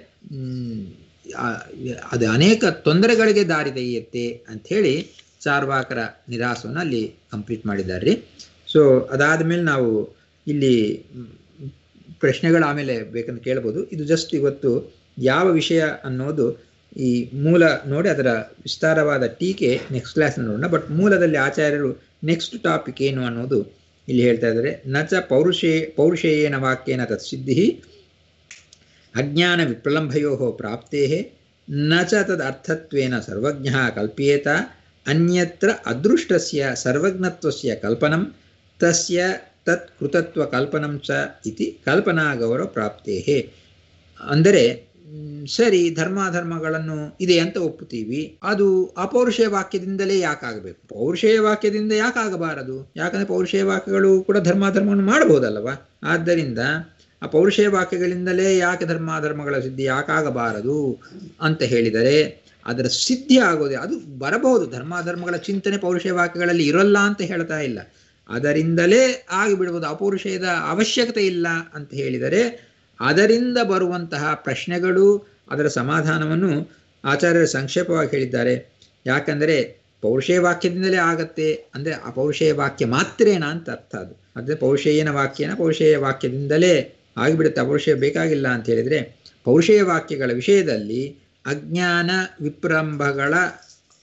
ಅದು ಅನೇಕ ತೊಂದರೆಗಳಿಗೆ ದಾರಿ ತೆಗೆಯುತ್ತೆ ಅಂಥೇಳಿ ಚಾರ್ವಾಕರ ನಿರಾಸವನ್ನು ಅಲ್ಲಿ ಕಂಪ್ಲೀಟ್ ಮಾಡಿದ್ದಾರೆ ಸೊ ಅದಾದ ಮೇಲೆ ನಾವು ಇಲ್ಲಿ ಪ್ರಶ್ನೆಗಳು ಆಮೇಲೆ ಬೇಕಂತ ಕೇಳ್ಬೋದು ಇದು ಜಸ್ಟ್ ಇವತ್ತು ಯಾವ ವಿಷಯ ಅನ್ನೋದು ಈ ಮೂಲ ನೋಡಿ ಅದರ ವಿಸ್ತಾರವಾದ ಟೀಕೆ ನೆಕ್ಸ್ಟ್ ಕ್ಲಾಸ್ ನೋಡೋಣ ಬಟ್ ಮೂಲದಲ್ಲಿ ಆಚಾರ್ಯರು ನೆಕ್ಸ್ಟ್ ಟಾಪಿಕ್ ಏನು ಅನ್ನೋದು ಇಲ್ಲಿ ಹೇಳ್ತಾ ಇದ್ದಾರೆ ನಚ ಪೌರುಷೇ ಪೌರುಷೇಯೇನ ವಾಕ್ಯೇನ ತತ್ಸಿದ್ಧಿ ಅಜ್ಞಾನ ವಿಪ್ರಲಂಭಯೋ ಪ್ರಾಪ್ತೇ ನ ಚ ತದರ್ಥತ್ವೇನ ಸರ್ವಜ್ಞ ಕಲ್ಪ್ಯೇತ ಅನ್ಯತ್ರ ಅದೃಷ್ಟಸ್ಯ ಸರ್ವಜ್ಞತ್ವಸ್ಯ ಕಲ್ಪನಂ ತಸ್ಯ ತತ್ ಕೃತತ್ವ ಕಲ್ಪನಂ ಚ ಇತಿ ಕಲ್ಪನಾಗೌರವ ಪ್ರಾಪ್ತೇ ಅಂದರೆ ಸರಿ ಧರ್ಮಾಧರ್ಮಗಳನ್ನು ಇದೆ ಅಂತ ಒಪ್ಪುತ್ತೀವಿ ಅದು ಅಪೌರುಷೇಯ ವಾಕ್ಯದಿಂದಲೇ ಯಾಕಾಗಬೇಕು ಪೌರುಷೇಯ ವಾಕ್ಯದಿಂದ ಯಾಕಾಗಬಾರದು ಯಾಕಂದ್ರೆ ಪೌರುಷೇಯ ವಾಕ್ಯಗಳು ಕೂಡ ಧರ್ಮಾಧರ್ಮವನ್ನು ಮಾಡಬಹುದಲ್ಲವಾ ಆದ್ದರಿಂದ ಆ ಪೌರುಷೇಯ ವಾಕ್ಯಗಳಿಂದಲೇ ಯಾಕೆ ಧರ್ಮಾಧರ್ಮಗಳ ಸಿದ್ಧಿ ಯಾಕಾಗಬಾರದು ಅಂತ ಹೇಳಿದರೆ ಅದರ ಸಿದ್ಧಿ ಆಗೋದೆ ಅದು ಬರಬಹುದು ಧರ್ಮಾಧರ್ಮಗಳ ಚಿಂತನೆ ಪೌರುಷೇಯ ವಾಕ್ಯಗಳಲ್ಲಿ ಇರೋಲ್ಲ ಅಂತ ಹೇಳ್ತಾ ಇಲ್ಲ ಅದರಿಂದಲೇ ಆಗಿಬಿಡ್ಬೋದು ಅಪೌರುಷೇಯದ ಅವಶ್ಯಕತೆ ಇಲ್ಲ ಅಂತ ಹೇಳಿದರೆ ಅದರಿಂದ ಬರುವಂತಹ ಪ್ರಶ್ನೆಗಳು ಅದರ ಸಮಾಧಾನವನ್ನು ಆಚಾರ್ಯರು ಸಂಕ್ಷೇಪವಾಗಿ ಹೇಳಿದ್ದಾರೆ ಯಾಕಂದರೆ ಪೌರುಷೇಯ ವಾಕ್ಯದಿಂದಲೇ ಆಗತ್ತೆ ಅಂದರೆ ಆ ಪೌರುಷೇಯ ವಾಕ್ಯ ಮಾತ್ರೇನ ಅಂತ ಅರ್ಥ ಅದು ಅದೇ ಪೌರುಷೇಯನ ವಾಕ್ಯನ ಪೌರುಷೇಯ ವಾಕ್ಯದಿಂದಲೇ ಆಗಿಬಿಡುತ್ತೆ ಅಪೌರುಷೇಯ ಬೇಕಾಗಿಲ್ಲ ಅಂತ ಹೇಳಿದರೆ ಪೌರುಷೇಯ ವಾಕ್ಯಗಳ ವಿಷಯದಲ್ಲಿ ಅಜ್ಞಾನ ವಿಪ್ರಂಭಗಳ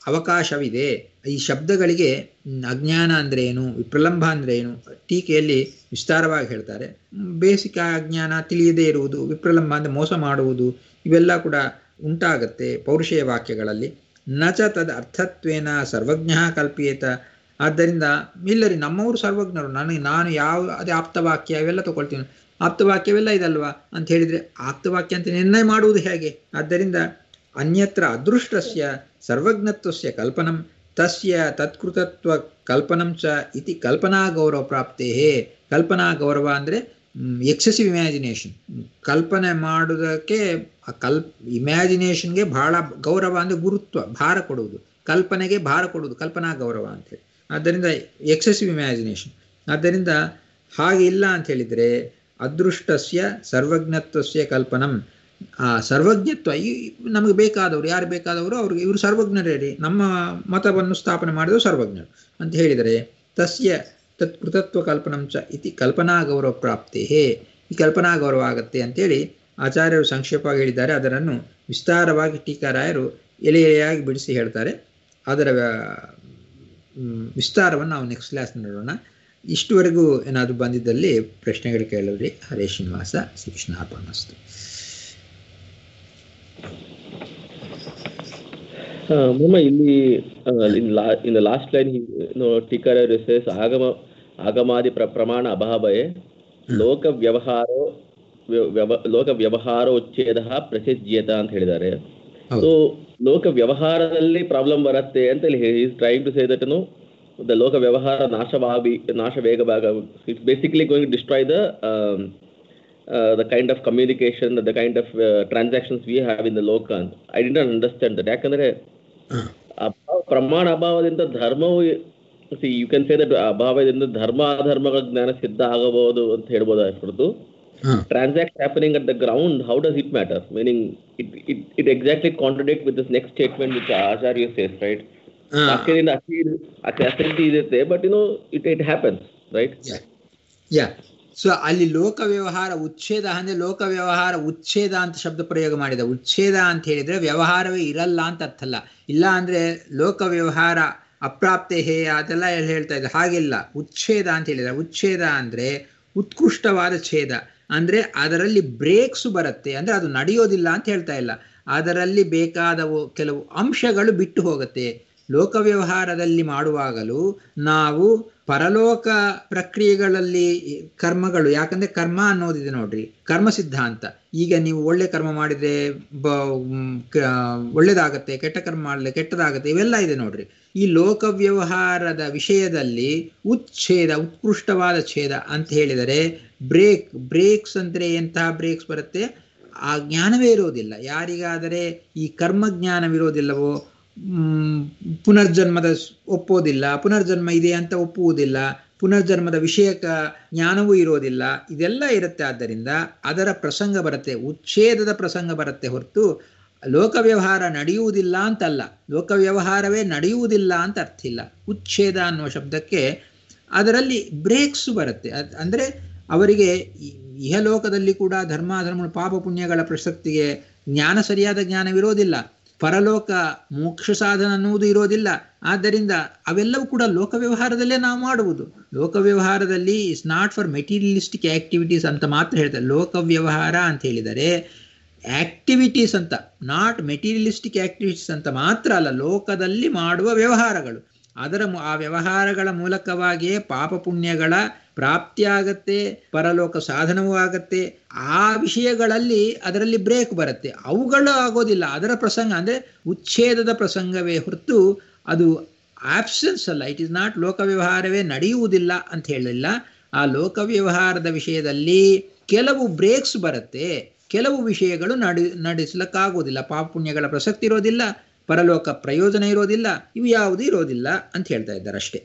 ಅವಕಾಶವಿದೆ ಈ ಶಬ್ದಗಳಿಗೆ ಮ್, ಅಜ್ಞಾನ ಅಂದರೆ ಏನು ವಿಪ್ರಲಂಬ ಅಂದರೆ ಏನು ಟೀಕೆಯಲ್ಲಿ ವಿಸ್ತಾರವಾಗಿ ಹೇಳ್ತಾರೆ ಬೇಸಿಕ ಅಜ್ಞಾನ ತಿಳಿಯದೇ ಇರುವುದು ವಿಪ್ರಲಂಬ ಅಂದರೆ ಮೋಸ ಮಾಡುವುದು ಇವೆಲ್ಲ ಕೂಡ ಉಂಟಾಗತ್ತೆ ಪೌರುಷೇಯ ವಾಕ್ಯಗಳಲ್ಲಿ ನ ಚ ತದ್ ಅರ್ಥತ್ವೇನ ಸರ್ವಜ್ಞ ಕಲ್ಪಿಯೇತ ಆದ್ದರಿಂದ ಇಲ್ಲರಿ ನಮ್ಮವರು ಸರ್ವಜ್ಞರು ನನಗೆ ನಾನು ಯಾವ ಅದೇ ಆಪ್ತವಾಕ್ಯ ಇವೆಲ್ಲ ತಗೊಳ್ತೀನಿ ಆಪ್ತವಾಕ್ಯವೆಲ್ಲ ಇದಲ್ವಾ ಅಂತ ಹೇಳಿದರೆ ಆಪ್ತವಾಕ್ಯ ಅಂತ ನಿರ್ಣಯ ಮಾಡುವುದು ಹೇಗೆ ಆದ್ದರಿಂದ ಅನ್ಯತ್ರ ಅದೃಷ್ಟಸ್ಯ ಸರ್ವಜ್ಞತ್ವಸ್ಯ ಕಲ್ಪನಂ ತಸ್ಯ ತತ್ಕೃತತ್ವ ಕಲ್ಪನಂ ಚ ಇತಿ ಕಲ್ಪನಾ ಗೌರವ ಪ್ರಾಪ್ತೇ ಕಲ್ಪನಾ ಗೌರವ ಅಂದರೆ ಎಕ್ಸೆಸಿವ್ ಇಮ್ಯಾಜಿನೇಷನ್ ಕಲ್ಪನೆ ಮಾಡುವುದಕ್ಕೆ ಆ ಕಲ್ ಇಮ್ಯಾಜಿನೇಷನ್ಗೆ ಬಹಳ ಗೌರವ ಅಂದರೆ ಗುರುತ್ವ ಭಾರ ಕೊಡುವುದು ಕಲ್ಪನೆಗೆ ಭಾರ ಕೊಡುವುದು ಕಲ್ಪನಾ ಗೌರವ ಅಂತೇಳಿ ಆದ್ದರಿಂದ ಎಕ್ಸೆಸಿವ್ ಇಮ್ಯಾಜಿನೇಷನ್ ಆದ್ದರಿಂದ ಹಾಗೆ ಇಲ್ಲ ಅಂತ ಹೇಳಿದರೆ ಅದೃಷ್ಟಸ್ಯ ಸರ್ವಜ್ಞತ್ವಸ್ಯ ಕಲ್ಪನಂ ಆ ಸರ್ವಜ್ಞತ್ವ ಈ ನಮಗೆ ಬೇಕಾದವರು ಯಾರು ಬೇಕಾದವರು ಅವ್ರಿಗೆ ಇವರು ಸರ್ವಜ್ಞರೇ ರೀ ನಮ್ಮ ಮತವನ್ನು ಸ್ಥಾಪನೆ ಮಾಡಿದವರು ಸರ್ವಜ್ಞರು ಅಂತ ಹೇಳಿದರೆ ತಸ್ಯ ತತ್ಕೃತತ್ವ ಕಲ್ಪನಂ ಚ ಇತಿ ಕಲ್ಪನಾ ಗೌರವ ಪ್ರಾಪ್ತಿ ಈ ಕಲ್ಪನಾ ಗೌರವ ಆಗತ್ತೆ ಅಂತೇಳಿ ಆಚಾರ್ಯರು ಸಂಕ್ಷೇಪವಾಗಿ ಹೇಳಿದ್ದಾರೆ ಅದರನ್ನು ವಿಸ್ತಾರವಾಗಿ ಟೀಕಾರಾಯರು ಎಲೆ ಎಲೆಯಾಗಿ ಬಿಡಿಸಿ ಹೇಳ್ತಾರೆ ಅದರ ಮ್, ವಿಸ್ತಾರವನ್ನು ನಾವು ನೆಕ್ಸ್ಟ್ ಕ್ಲಾಸ್ ನೋಡೋಣ ಇಷ್ಟುವರೆಗೂ ಏನಾದರೂ ಬಂದಿದ್ದಲ್ಲಿ ಪ್ರಶ್ನೆಗಳು ಕೇಳಿದ್ರಿ ಹರೇ ಶ್ರೀನಿವಾಸ ಶ್ರೀಕೃಷ್ಣಾರ್ಪಣಸ್ತು Uh, Mama, ಇಲ್ಲಿ uh, in, la, in the last line, he, you know, Tikara says, Agama, Agamadi pra, Pramana Abhavaye, Loka Vyavaharo, ವ್ಯವ ಲೋಕ ವ್ಯವಹಾರ ಉಚ್ಛೇದ ಪ್ರಸಿದ್ಧಿಯತ ಅಂತ ಹೇಳಿದ್ದಾರೆ ಹೌದು. ಸೊ ಲೋಕ ವ್ಯವಹಾರದಲ್ಲಿ ಪ್ರಾಬ್ಲಮ್ ಬರುತ್ತೆ ಅಂತ is trying to say that no the ಲೋಕ ವ್ಯವಹಾರ ನಾಶವಾಗಿ ನಾಶ ವೇಗವಾಗ it's basically going destroy the the kind of communication the kind of transactions we have in the ಲೋಕ ಅಂತ I did not understand that ಯಾಕಂದ್ರೆ ಅಭಾವ ಪ್ರಮಾಣ ಅಭಾವದಿಂದ ಧರ್ಮವು ಯು ಕ್ಯಾನ್ ಸೇ ದಟ್ ಅಭಾವದಿಂದ ಧರ್ಮ ಅಧರ್ಮಗಳ ಜ್ಞಾನ ಸಿದ್ಧ ಆಗಬಹುದು ಅಂತ ಹೇಳ್ಬೋದು ಹೊರತು ಹಾಂ transacts happening at the ground, how does it matter? Meaning, it, it, it exactly contradicts with this next statement which Acharya says, right? ವಾಕ್ಯದಿಂದ ಅತಿ ಅಸಿಡಿಟಿ ಇರುತ್ತೆ but you know it it happens right yeah so ಅಲ್ಲಿ ಲೋಕ ವ್ಯವಹಾರ ಉಚ್ಛೇದ ಅಂದ್ರೆ ಲೋಕ ವ್ಯವಹಾರ ಉಚ್ಛೇದ ಅಂತ ಶಬ್ದ ಪ್ರಯೋಗ ಮಾಡಿದ ಉಚ್ಛೇದ ಅಂತ ಹೇಳಿದ್ರೆ ವ್ಯವಹಾರವೇ ಇರಲ್ಲ ಅಂತ ಅರ್ಥ ಅಲ್ಲ ಇಲ್ಲ ಅಂದ್ರೆ ಲೋಕ ವ್ಯವಹಾರ ಅಪ್ರಾಪ್ತೆ ಹೇ ಅದೆಲ್ಲ ಎಲ್ಲ ಹೇಳ್ತಾ ಇದ್ದಾರೆ ಹಾಗಿಲ್ಲ ಉಚ್ಛೇದ ಅಂತ ಹೇಳಿದ್ರೆ ಉಚ್ಛೇದ ಅಂದ್ರೆ ಉತ್ಕೃಷ್ಟವಾದ ಛೇದ ಅಂದ್ರೆ ಅದರಲ್ಲಿ ಬ್ರೇಕ್ಸ್ ಬರುತ್ತೆ ಅಂದ್ರೆ ಅದು ನಡೆಯೋದಿಲ್ಲ ಅಂತ ಹೇಳ್ತಾ ಇಲ್ಲ ಅದರಲ್ಲಿ ಬೇಕಾದವು ಕೆಲವು ಅಂಶಗಳು ಬಿಟ್ಟು ಹೋಗುತ್ತೆ ಲೋಕ ವ್ಯವಹಾರದಲ್ಲಿ ಮಾಡುವಾಗಲೂ ನಾವು ಪರಲೋಕ ಪ್ರಕ್ರಿಯೆಗಳಲ್ಲಿ ಕರ್ಮಗಳು ಯಾಕಂದ್ರೆ ಕರ್ಮ ಅನ್ನೋದಿದೆ ನೋಡ್ರಿ ಕರ್ಮ ಸಿದ್ಧಾಂತ ಈಗ ನೀವು ಒಳ್ಳೆ ಕರ್ಮ ಮಾಡಿದ್ರೆ ಬ ಮ್, ಕ- ಒಳ್ಳೇದಾಗತ್ತೆ ಕೆಟ್ಟ ಕರ್ಮ ಮಾಡಲೆ ಕೆಟ್ಟದಾಗತ್ತೆ ಇವೆಲ್ಲ ಇದೆ ನೋಡ್ರಿ ಈ ಲೋಕ ವ್ಯವಹಾರದ ವಿಷಯದಲ್ಲಿ ಉಚ್ಛೇದ ಉತ್ಕೃಷ್ಟವಾದ ಛೇದ ಅಂತ ಹೇಳಿದರೆ ಬ್ರೇಕ್ ಬ್ರೇಕ್ಸ್ ಅಂದ್ರೆ ಎಂತಹ ಬ್ರೇಕ್ಸ್ ಬರುತ್ತೆ ಆ ಜ್ಞಾನವೇ ಇರೋದಿಲ್ಲ ಯಾರಿಗಾದರೆ ಈ ಕರ್ಮ ಜ್ಞಾನವಿರೋದಿಲ್ಲವೋ ಮ್, ಪುನರ್ಜನ್ಮದ ಸ್- ಒಪ್ಪೋದಿಲ್ಲ ಪುನರ್ಜನ್ಮ ಇದೆ ಅಂತ ಒಪ್ಪುವುದಿಲ್ಲ ಪುನರ್ಜನ್ಮದ ವಿಷಯಕ ಜ್ಞಾನವೂ ಇರೋದಿಲ್ಲ ಇದೆಲ್ಲ ಇರುತ್ತೆ ಆದ್ದರಿಂದ ಅದರ ಪ್ರಸಂಗ ಬರುತ್ತೆ ಉಚ್ಛೇದದ ಪ್ರಸಂಗ ಬರುತ್ತೆ ಹೊರತು ಲೋಕ ವ್ಯವಹಾರ ನಡೆಯುವುದಿಲ್ಲ ಅಂತಲ್ಲ ಲೋಕ ವ್ಯವಹಾರವೇ ನಡೆಯುವುದಿಲ್ಲ ಅಂತ ಅರ್ಥ ಇಲ್ಲ ಉಚ್ಛೇದ ಅನ್ನುವ ಶಬ್ದಕ್ಕೆ ಅದರಲ್ಲಿ ಬ್ರೇಕ್ಸ್ ಬರುತ್ತೆ ಅದ್ ಅಂದರೆ ಅವರಿಗೆ ಈ- ಇಹಲೋಕದಲ್ಲಿ ಕೂಡ ಧರ್ಮ ಧರ್ಮ ಪಾಪ ಪುಣ್ಯಗಳ ಪ್ರಸಕ್ತಿಗೆ ಜ್ಞಾನ ಸರಿಯಾದ ಜ್ಞಾನವಿರೋದಿಲ್ಲ ಪರಲೋಕ ಮೋಕ್ಷ ಸಾಧನ ಅನ್ನುವುದು ಇರೋದಿಲ್ಲ ಆದ್ದರಿಂದ ಅವೆಲ್ಲವೂ ಕೂಡ ಲೋಕ ವ್ಯವಹಾರದಲ್ಲೇ ನಾವು ಮಾಡುವುದು ಲೋಕ ವ್ಯವಹಾರದಲ್ಲಿ is not for materialistic activities ಅಂತ ಮಾತ್ರ ಹೇಳ್ತಾರೆ ಲೋಕ ವ್ಯವಹಾರ ಅಂತ ಹೇಳಿದರೆ ಆಕ್ಟಿವಿಟೀಸ್ ಅಂತ ನಾಟ್ ಮೆಟೀರಿಯಲಿಸ್ಟಿಕ್ ಆಕ್ಟಿವಿಟೀಸ್ ಅಂತ ಮಾತ್ರ ಅಲ್ಲ ಲೋಕದಲ್ಲಿ ಮಾಡುವ ವ್ಯವಹಾರಗಳು ಅದರ ಮು- ಆ ವ್ಯವಹಾರಗಳ ಮೂಲಕವಾಗಿಯೇ ಪಾಪ ಪುಣ್ಯಗಳ ಪ್ರಾಪ್ತಿಯಾಗತ್ತೆ ಪರಲೋಕ ಸಾಧನವೂ ಆಗತ್ತೆ ಆ ವಿಷಯಗಳಲ್ಲಿ ಅದರಲ್ಲಿ ಬ್ರೇಕ್ ಬರುತ್ತೆ ಅವುಗಳು ಆಗೋದಿಲ್ಲ ಅದರ ಪ್ರಸಂಗ ಅಂದರೆ ಉಚ್ಛೇದದ ಪ್ರಸಂಗವೇ ಹೊರತು ಅದು ಆಬ್ಸೆನ್ಸ್ ಅಲ್ಲ ಇಟ್ ಇಸ್ ನಾಟ್ ಲೋಕ ವ್ಯವಹಾರವೇ ನಡೆಯುವುದಿಲ್ಲ ಅಂತ ಹೇಳಿಲ್ಲ ಆ ಲೋಕ ವ್ಯವಹಾರದ ವಿಷಯದಲ್ಲಿ ಕೆಲವು ಬ್ರೇಕ್ಸ್ ಬರುತ್ತೆ ಕೆಲವು ವಿಷಯಗಳು ನಡೆ ನಡೆಸಲಿಕ್ಕಾಗೋದಿಲ್ಲ ಪಾಪ ಪುಣ್ಯಗಳ ಪ್ರಸಕ್ತಿ ಇರೋದಿಲ್ಲ ಪರಲೋಕ ಪ್ರಯೋಜನ ಇರೋದಿಲ್ಲ ಇವು ಯಾವುದೂ ಇರೋದಿಲ್ಲ ಅಂತ ಹೇಳ್ತಾ ಇದ್ದಾರೆ ಅಷ್ಟೇ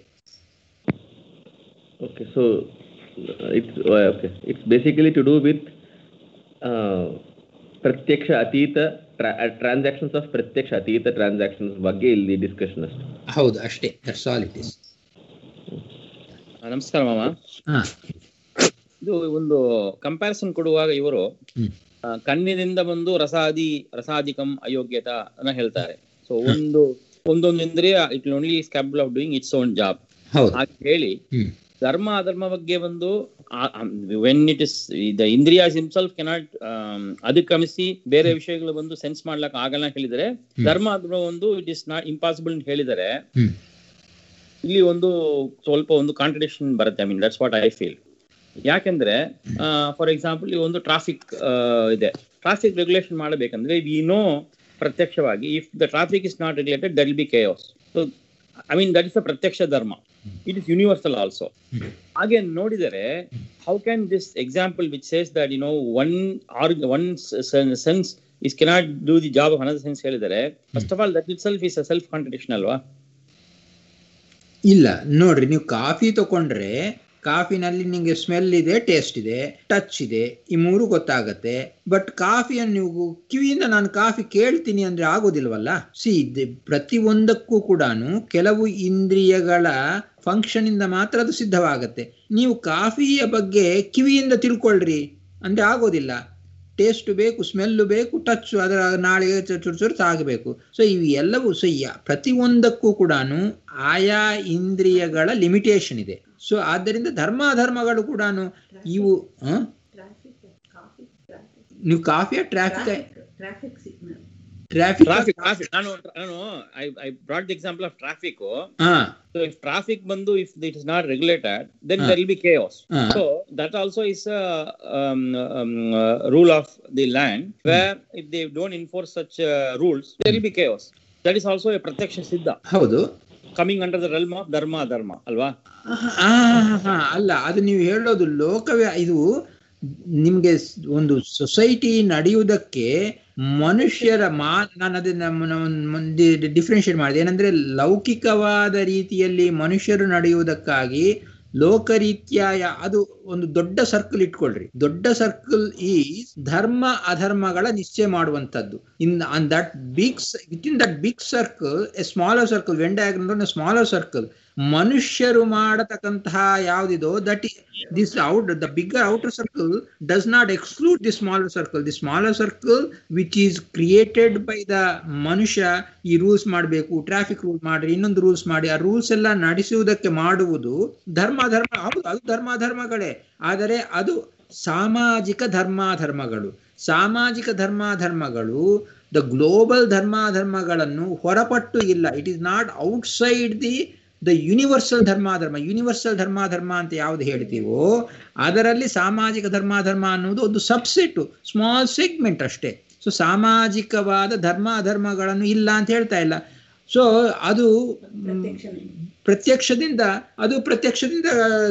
Okay, so uh, it's uh, okay. It's basically to do with uh, ಪ್ರತ್ಯಕ್ಷ ಅತೀತ ಟ್ರಾನ್ಸಾಕ್ಷನ್ಸ್ ಆಫ್ ಪ್ರತ್ಯಕ್ಷ ಅತೀತ ಟ್ರಾನ್ಸಾಕ್ಷನ್ಸ್ ಬಗ್ಗೆ ಇಲ್ಲಿ ಡಿಸ್ಕಷನ್ ಅಷ್ಟೇ ಹೌದು ಅಷ್ಟೇ ದಟ್ಸ್ ಆಲ್ ಇಟ್ ಇಸ್ ಆ, ನಮಸ್ಕಾರ ಮಾಮ ಹಾ ಇದು ಒಂದು ಕಂಪ್ಯಾರಿಸನ್ ಕೊಡುವಾಗ ಇವರು ಹ್ಮ್. ಆ, ಕಣ್ಣಿನಿಂದ ಬಂದು ರಸಾದಿ ರಸಾಧಿಕಂ ಅಯೋಗ್ಯತ ಅನ್ನ ಹೇಳ್ತಾರೆ ಸೊ ಒಂದು ಒಂದೊಂದು ಇಂದ್ರಿಯ it only is capable of doing its own job ಹೌದು ಹಾಗೆ ಹೇಳಿ ಹ್ಮ್ ಧರ್ಮ ಅಧರ್ಮ ಬಗ್ಗೆ ಒಂದು ವೆನ್ ಇಟ್ ಇಸ್ ದ ಇಂದ್ರಿಯಾಸ್ ಹಿಮ್ಸೆಲ್ಫ್ ಕೆನಾಟ್ ಅದಕ್ಕಮಿಸಿ ಬೇರೆ ವಿಷಯಗಳು ಬಂದು ಸೆನ್ಸ್ ಮಾಡ್ಲಕ್ ಆಗಲ್ಲ ಅಂತ ಹೇಳಿದರೆ ಧರ್ಮ ಅಧರ್ಮ ಒಂದು ಇಟ್ ಇಸ್ ನಾಟ್ ಇಂಪಾಸಿಬಲ್ ಅಂತ ಹೇಳಿದರೆ ಹ್ಮ್ ಇಲ್ಲಿ ಒಂದು ಸ್ವಲ್ಪ ಒಂದು ಕಾಂಟ್ರಡಿಕ್ಷನ್ ಬರುತ್ತೆ I mean that's what I feel ಯಾಕೆಂದ್ರೆ ಫಾರ್ ಎಕ್ಸಾಂಪಲ್ ಈ ಒಂದು ಟ್ರಾಫಿಕ್ ಇದೆ ಟ್ರಾಫಿಕ್ ರೆಗ್ಯುಲೇಷನ್ ಮಾಡಬೇಕಂದ್ರೆ ವಿ ನೋ ಪ್ರತ್ಯಕ್ಷವಾಗಿ if the traffic is not regulated that will be chaos so I mean that is a ಪ್ರತ್ಯಕ್ಷ ಧರ್ಮ ಇಟ್ ಇಸ್ ಯೂನಿವರ್ಸಲ್ ಆಲ್ಸೋ ಹಾಗೆ ನೋಡಿದರೆ how can this example which says that you know one or one sense is cannot do the job of another sense ಹೇಳಿದರೆ first of all that itself is a self contradiction ಅಲ್ವಾ ಇಲ್ಲ ನೋಡ್ರಿ ನೀವು ಕಾಫಿ ತಗೊಂಡ್ರೆ ಕಾಫಿನಲ್ಲಿ ನಿಮಗೆ ಸ್ಮೆಲ್ ಇದೆ ಟೇಸ್ಟ್ ಇದೆ ಟಚ್ ಇದೆ ಈ ಮೂರು ಗೊತ್ತಾಗತ್ತೆ ಬಟ್ ಕಾಫಿಯನ್ನು ನೀವು ಕಿವಿಯಿಂದ ನಾನು ಕಾಫಿ ಕೇಳ್ತೀನಿ ಅಂದ್ರೆ ಆಗೋದಿಲ್ವಲ್ಲ ಸಿ ಪ್ರತಿ ಒಂದಕ್ಕೂ ಕೂಡ ಕೆಲವು ಇಂದ್ರಿಯಗಳ ಫಂಕ್ಷನ್ ಇಂದ ಮಾತ್ರ ಅದು ಸಿದ್ಧವಾಗತ್ತೆ ನೀವು ಕಾಫಿಯ ಬಗ್ಗೆ ಕಿವಿಯಿಂದ ತಿಳ್ಕೊಳ್ರಿ ಅಂದ್ರೆ ಆಗೋದಿಲ್ಲ ಟೇಸ್ಟ್ ಬೇಕು ಸ್ಮೆಲ್ಲು ಬೇಕು ಟಚ್ ಅದರ ನಾಳೆಗೆ ಚುರು ಚುರು ತಾಗಬೇಕು ಸೊ ಇವು ಎಲ್ಲವೂ ಸೊ ಪ್ರತಿಯೊಂದಕ್ಕೂ ಕೂಡ ಆಯಾ ಇಂದ್ರಿಯಗಳ ಲಿಮಿಟೇಷನ್ ಇದೆ ಸೊ ಆದ್ದರಿಂದ ಧರ್ಮಾಧರ್ಮಗಳು ಕೂಡ ಇವು ಆ? ನೀವು ಕಾಫಿಯ traffic traffic signal traffic traffic traffic ನಾನು ನಾನು I I brought the example of traffic ಹಾ So if traffic bandu, if it is not regulated, then Ah. there will be chaos. Ah. So that also is a um, um, uh, rule of the land where if they don't enforce such uh, rules, there will be chaos. That is also a pratyaksha siddha ಹೌದು coming under the realm of dharma dharma, alva? ಆ, ಹಾ, ಅಲ್ಲ ಅದು ನೀವು ಹೇಳೋದು ಲೋಕವೇ ಇದು ನಿಮ್ಗೆ ಸ್- ಒಂದು ಸೊಸೈಟಿ ನಡೆಯುವುದಕ್ಕೆ ಮನುಷ್ಯರ ಮಾ ನಾನು ಅದನ್ನ ಡಿಫ್ರೆನ್ಶಿಯೇಟ್ ಮಾಡಿದೆ ಏನಂದ್ರೆ ಲೌಕಿಕವಾದ ರೀತಿಯಲ್ಲಿ ಮನುಷ್ಯರು ನಡೆಯುವುದಕ್ಕಾಗಿ ಲೋಕರೀತ್ಯ ಯಾ- ಅದು ಒಂದು ದೊಡ್ಡ ಸರ್ಕಲ್ ಇಟ್ಕೊಳ್ರಿ ದೊಡ್ಡ ಸರ್ಕಲ್ ಈ ಧರ್ಮ ಅಧರ್ಮಗಳ ನಿಶ್ಚಯ ಮಾಡುವಂತದ್ದು in on that big with in that big circle a smaller circle Venn diagram smaller circle ಮನುಷ್ಯರು ಮಾಡತಕ್ಕಂತಹ ಯಾವುದಿದೋ that this out the bigger outer circle does not exclude the smaller circle the smaller circle which is created by the ಮನುಷ್ಯ ಈ ರೂಲ್ಸ್ ಮಾಡಬೇಕು ಟ್ರಾಫಿಕ್ ರೂಲ್ ಮಾಡ್ರಿ ಇನ್ನೊಂದು ರೂಲ್ಸ್ ಮಾಡಿ ಆ ರೂಲ್ಸ್ ಎಲ್ಲ ನಡೆಸುವುದಕ್ಕೆ ಮಾಡುವುದು ಧರ್ಮ ಧರ್ಮ ಹೌದು ಅದು ಧರ್ಮಾಧರ್ಮಗಳೇ ಆದರೆ ಅದು ಸಾಮಾಜಿಕ ಧರ್ಮಾಧರ್ಮಗಳು ಸಾಮಾಜಿಕ ಧರ್ಮಾಧರ್ಮಗಳು ದ ಗ್ಲೋಬಲ್ ಧರ್ಮಾಧರ್ಮಗಳನ್ನು ಹೊರಪಟ್ಟು ಇಲ್ಲ it is not outside the the universal ಧರ್ಮಾಧರ್ಮ ಯೂನಿವರ್ಸಲ್ ಧರ್ಮಾಧರ್ಮ ಅಂತ ಯಾವ್ದು ಹೇಳ್ತೀವೋ ಅದರಲ್ಲಿ ಸಾಮಾಜಿಕ ಧರ್ಮಾಧರ್ಮ ಅನ್ನೋದು ಒಂದು ಸಬ್ಸೆಟ್ ಸ್ಮಾಲ್ ಸೆಗ್ಮೆಂಟ್ ಅಷ್ಟೇ ಸೊ ಸಾಮಾಜಿಕವಾದ ಧರ್ಮ ಅಧರ್ಮಗಳನ್ನು ಇಲ್ಲ ಅಂತ ಹೇಳ್ತಾ ಇಲ್ಲ ಸೊ ಅದು ಮ್, ಪ್ರತ್ಯಕ್ಷನೇ. ಪ್ರತ್ಯಕ್ಷದಿಂದ ಅದು ಪ್ರತ್ಯಕ್ಷದಿಂದ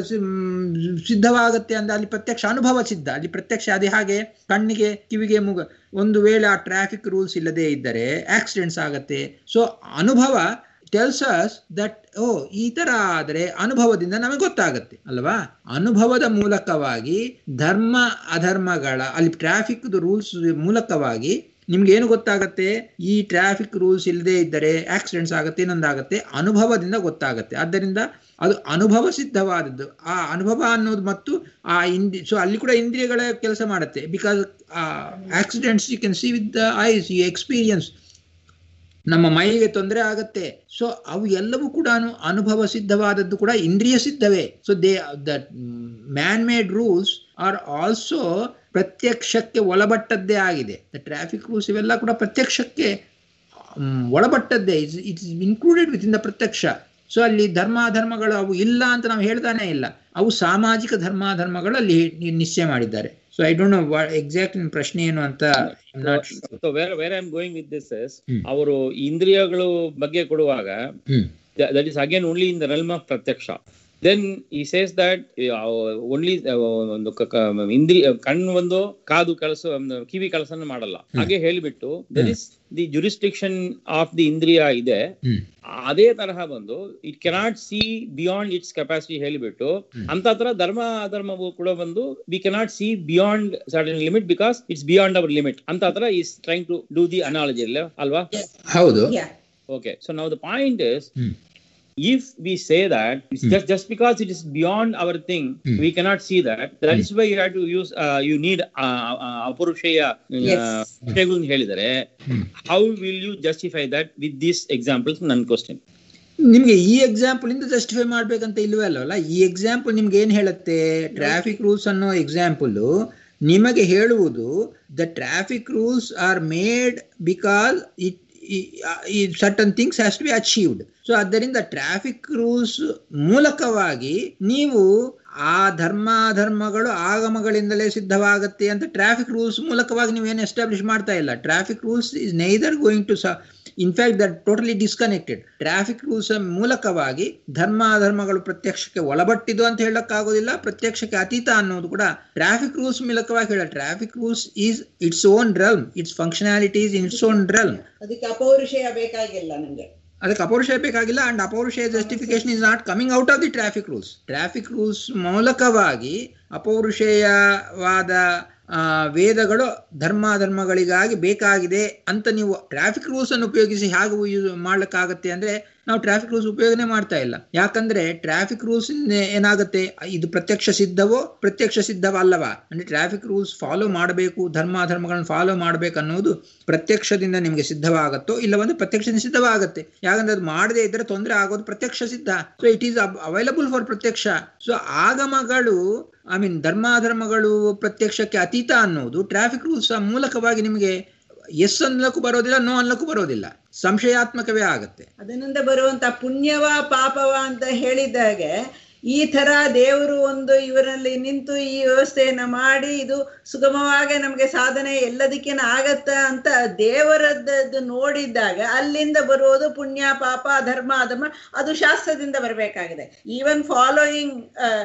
ಮ್, ಸಿದ್ಧವಾಗತ್ತೆ ಅಂದ್ರೆ ಅಲ್ಲಿ ಪ್ರತ್ಯಕ್ಷ ಅನುಭವ ಸಿದ್ಧ ಅಲ್ಲಿ ಪ್ರತ್ಯಕ್ಷ ಅದೇ ಹಾಗೆ ಕಣ್ಣಿಗೆ ಕಿವಿಗೆ ಮುಗ ಒಂದು ವೇಳೆ ಆ ಟ್ರಾಫಿಕ್ ರೂಲ್ಸ್ ಇಲ್ಲದೆ ಇದ್ದರೆ ಆಕ್ಸಿಡೆಂಟ್ಸ್ ಆಗತ್ತೆ ಸೊ ಅನುಭವ ಟೆಲ್ಸ್ ಅಸ್ ದಟ್ ಓ ಈ ತರ ಆದ್ರೆ ಅನುಭವದಿಂದ ನಮಗೆ ಗೊತ್ತಾಗತ್ತೆ ಅಲ್ವಾ ಅನುಭವದ ಮೂಲಕವಾಗಿ ಧರ್ಮ ಅಧರ್ಮಗಳ ಅಲ್ಲಿ ಟ್ರಾಫಿಕ್ ರೂಲ್ಸ್ ಮೂಲಕವಾಗಿ ನಿಮ್ಗೆ ಏನು ಗೊತ್ತಾಗತ್ತೆ ಈ ಟ್ರಾಫಿಕ್ ರೂಲ್ಸ್ ಇಲ್ಲದೆ ಇದ್ದರೆ ಆಕ್ಸಿಡೆಂಟ್ಸ್ ಆಗುತ್ತೆ ಇನ್ನೊಂದಾಗತ್ತೆ ಅನುಭವದಿಂದ ಗೊತ್ತಾಗತ್ತೆ ಆದ್ದರಿಂದ ಅದು ಅನುಭವ ಸಿದ್ಧವಾದದ್ದು ಆ ಅನುಭವ ಅನ್ನೋದು ಮತ್ತು ಆ ಇಂದ್ರಿ ಸೊ ಅಲ್ಲಿ ಕೂಡ ಇಂದ್ರಿಯಗಳ ಕೆಲಸ ಮಾಡುತ್ತೆ because accidents you can see with the eyes you experience ನಮ್ಮ ಮೈಗೆ ತೊಂದರೆ ಆಗತ್ತೆ ಸೊ ಅವು ಎಲ್ಲವೂ ಕೂಡ ಅನುಭವ ಸಿದ್ಧವಾದದ್ದು ಕೂಡ ಇಂದ್ರಿಯ ಸಿದ್ಧವೇ so they the man made rules are also ಪ್ರತ್ಯಕ್ಷಕ್ಕೆ ಒಳಪಟ್ಟದ್ದೇ ಆಗಿದೆ ದ ಟ್ರಾಫಿಕ್ ರೂಲ್ಸ್ ಇವೆಲ್ಲ ಕೂಡ ಪ್ರತ್ಯಕ್ಷಕ್ಕೆ ಮ್, ಒಳಪಟ್ಟದ್ದೇ it's it's included with in the ಪ್ರತ್ಯಕ್ಷ ಸೊ ಅಲ್ಲಿ ಧರ್ಮಾಧರ್ಮಗಳು ಅವು ಇಲ್ಲ ಅಂತ ನಾವು ಹೇಳ್ತಾನೆ ಇಲ್ಲ ಅವು ಸಾಮಾಜಿಕ ಧರ್ಮಾಧರ್ಮಗಳು ಅಲ್ಲಿ ನಿ- ನಿಶ್ಚಯ ಮಾಡಿದ್ದಾರೆ so I don't know exact ಪ್ರಶ್ನೆ ಏನು ಅಂತ I'm not sure. So where where I'm going with this is Hmm. ಅವರು ಇಂದ್ರಿಯಗಳು ಬಗ್ಗೆ ಕೊಡುವಾಗ ಹ್ಮ್ Th- that is again only in the realm of pratyaksha then he says that uh, only uh, ಒಂದು ಕ- ಕ- ಇಂದ್ರಿಯ ಕಣ್ಣು ಒಂದು ಕಾದು ಕೆಲಸ ಒಂದು ಕಿವಿ ಕೆಲಸನ ಮಾಡಲ್ಲ ಹಾಗೆ ಹೇಳಿಬಿಟ್ಟು that is the jurisdiction of the ಇಂದ್ರಿಯ ಇದೆ ಹ್ಮ್ ಅದೇ ತರಹ ಬಂದು it cannot see beyond its capacity ಹೇಳಿಬಿಟ್ಟು ಅಂತ ತರ ಧರ್ಮ ಅಧರ್ಮವು ಕೂಡ ಬಂದು we cannot see beyond certain limit because it's beyond our limit ಅಂತ ತರ is trying to do the analogy ಅಲ್ವಾ ಹೌದು Yeah. Okay, so now the point is, Hmm. if we say that it's Hmm. just just because it is beyond our thing, Hmm. we cannot see that. That is why you have to use. Uh, you need uh, uh, ಅಪರುಷೆಯ Yes. ವಿಷಯಗಳನ್ನ ಹೇಳಿದರೆ Hmm. How will you justify that with this examples ನನ್ನ ಕ್ವಶನ್ ನಿಮ್ಗೆ ಈ ಎಕ್ಸಾಂಪಲ್ ಇಂದ ಜಸ್ಟಿಫೈ ಮಾಡ್ಬೇಕಂತ ಇಲ್ವೇ ಅಲ್ವಲ್ಲ ಈ ಎಕ್ಸಾಂಪಲ್ ನಿಮ್ಗೆ ಏನ್ ಹೇಳುತ್ತೆ ಟ್ರಾಫಿಕ್ ರೂಲ್ಸ್ ಅನ್ನೋ ಎಕ್ಸಾಂಪಲ್ ನಿಮಗೆ ಹೇಳುವುದು the traffic rules are made because it certain things has to be achieved so ಆದ್ದರಿಂದ ಟ್ರಾಫಿಕ್ ರೂಲ್ಸ್ ಮೂಲಕವಾಗಿ ನೀವು ಆ ಧರ್ಮಾಧರ್ಮಗಳು ಆಗಮಗಳಿಂದಲೇ ಸಿದ್ಧವಾಗುತ್ತೆ ಅಂತ ಟ್ರಾಫಿಕ್ ರೂಲ್ಸ್ ಮೂಲಕವಾಗಿ ನೀವು ಏನು ಎಸ್ಟಾಬ್ಲಿಷ್ ಮಾಡ್ತಾ ಇಲ್ಲ traffic rules is neither going to in fact that totally disconnected traffic rules ಮೂಲಕವಾಗಿ ಧರ್ಮ ಅಧರ್ಮಗಳು ಪ್ರತ್ಯಕ್ಷಕ್ಕೆ ಒಳಪಟ್ಟಿದ್ದು ಅಂತ ಹೇಳಕ್ಕಾಗೋದಿಲ್ಲ ಪ್ರತ್ಯಕ್ಷಕ್ಕೆ ಅತೀತ ಅನ್ನೋದು ಕೂಡ ಟ್ರಾಫಿಕ್ ರೂಲ್ಸ್ ಮೂಲಕವಾಗಿ ಹೇಳ traffic rules is its own realm its functionalities in its own realm ಅದಕ್ಕೆ ಅಪೌರುಷಯ ಬೇಕಾಗಿಲ್ಲ ನಂಗೆ ಅದಕ್ಕೆ ಅಪೌರುಷಯ ಬೇಕಾಗಿಲ್ಲ ಅಂಡ್ ಅಪೌರುಷಯ justification is not coming out of the traffic rules traffic rules ಮೂಲಕವಾಗಿ ಅಪೌರುಷೇಯವಾದ ಆ, ವೇದಗಳು ಧರ್ಮಾಧರ್ಮಗಳಿಗಾಗಿ ಬೇಕಾಗಿದೆ ಅಂತ ನೀವು ಟ್ರಾಫಿಕ್ ರೂಲ್ಸ್ ಅನ್ನು ಉಪಯೋಗಿಸಿ ಹೇಗೆ ಯೂಸ್ ಮಾಡ್ಲಿಕ್ಕಾಗತ್ತೆ ಅಂದ್ರೆ ನಾವು ಟ್ರಾಫಿಕ್ ರೂಲ್ಸ್ ಉಪಯೋಗನೆ ಮಾಡ್ತಾ ಇಲ್ಲ ಯಾಕಂದ್ರೆ ಟ್ರಾಫಿಕ್ ರೂಲ್ಸ್ ಏನಾಗುತ್ತೆ ಇದು ಪ್ರತ್ಯಕ್ಷ ಸಿದ್ಧವೋ ಪ್ರತ್ಯಕ್ಷ ಸಿದ್ಧವಲ್ಲವಾ ಅಂದ್ರೆ ಟ್ರಾಫಿಕ್ ರೂಲ್ಸ್ ಫಾಲೋ ಮಾಡಬೇಕು ಧರ್ಮಾಧರ್ಮಗಳನ್ನು ಫಾಲೋ ಮಾಡಬೇಕು ಅನ್ನೋದು ಪ್ರತ್ಯಕ್ಷದಿಂದ ನಿಮಗೆ ಸಿದ್ಧವಾಗತ್ತೋ ಇಲ್ಲವಂದ್ರೆ ಪ್ರತ್ಯಕ್ಷದಿಂದ ಸಿದ್ಧವಾಗುತ್ತೆ ಯಾಕಂದ್ರೆ ಅದು ಮಾಡದೇ ಇದ್ರೆ ತೊಂದರೆ ಆಗೋದು ಪ್ರತ್ಯಕ್ಷ ಸಿದ್ಧ so it is available for ಪ್ರತ್ಯಕ್ಷ ಸೊ ಆಗಮಗಳು ಐ ಮೀನ್ ಧರ್ಮಾಧರ್ಮಗಳು ಪ್ರತ್ಯಕ್ಷಕ್ಕೆ ಅತೀತ ಅನ್ನೋದು ಟ್ರಾಫಿಕ್ ರೂಲ್ಸ್ ಮೂಲಕವಾಗಿ ನಿಮಗೆ ಎಸ್ ಅನ್ಲಕ್ಕೂ ಬರೋದಿಲ್ಲ ನೋ ಅನ್ಲಕ್ಕೂ ಬರೋದಿಲ್ಲ ಸಂಶಯಾತ್ಮಕವೇ ಆಗತ್ತೆ ಅದರಿಂದ ಬರುವಂತ ಪುಣ್ಯವ ಪಾಪವ ಅಂತ ಹೇಳಿದಾಗೆ ಈ ತರ ದೇವರು ಒಂದು ಇವರಲ್ಲಿ ನಿಂತು ಈ ವ್ಯವಸ್ಥೆಯನ್ನ ಮಾಡಿ ಇದು ಸುಗಮವಾಗಿ ನಮಗೆ ಸಾಧನೆ ಎಲ್ಲದಕ್ಕೇನ ಆಗತ್ತ ಅಂತ ದೇವರದ್ದು ನೋಡಿದಾಗ ಅಲ್ಲಿಂದ ಬರುವುದು ಪುಣ್ಯ ಪಾಪ ಧರ್ಮ ಅಧರ್ಮ ಅದು ಶಾಸ್ತ್ರದಿಂದ ಬರಬೇಕಾಗಿದೆ ಈವನ್ ಫಾಲೋಯಿಂಗ್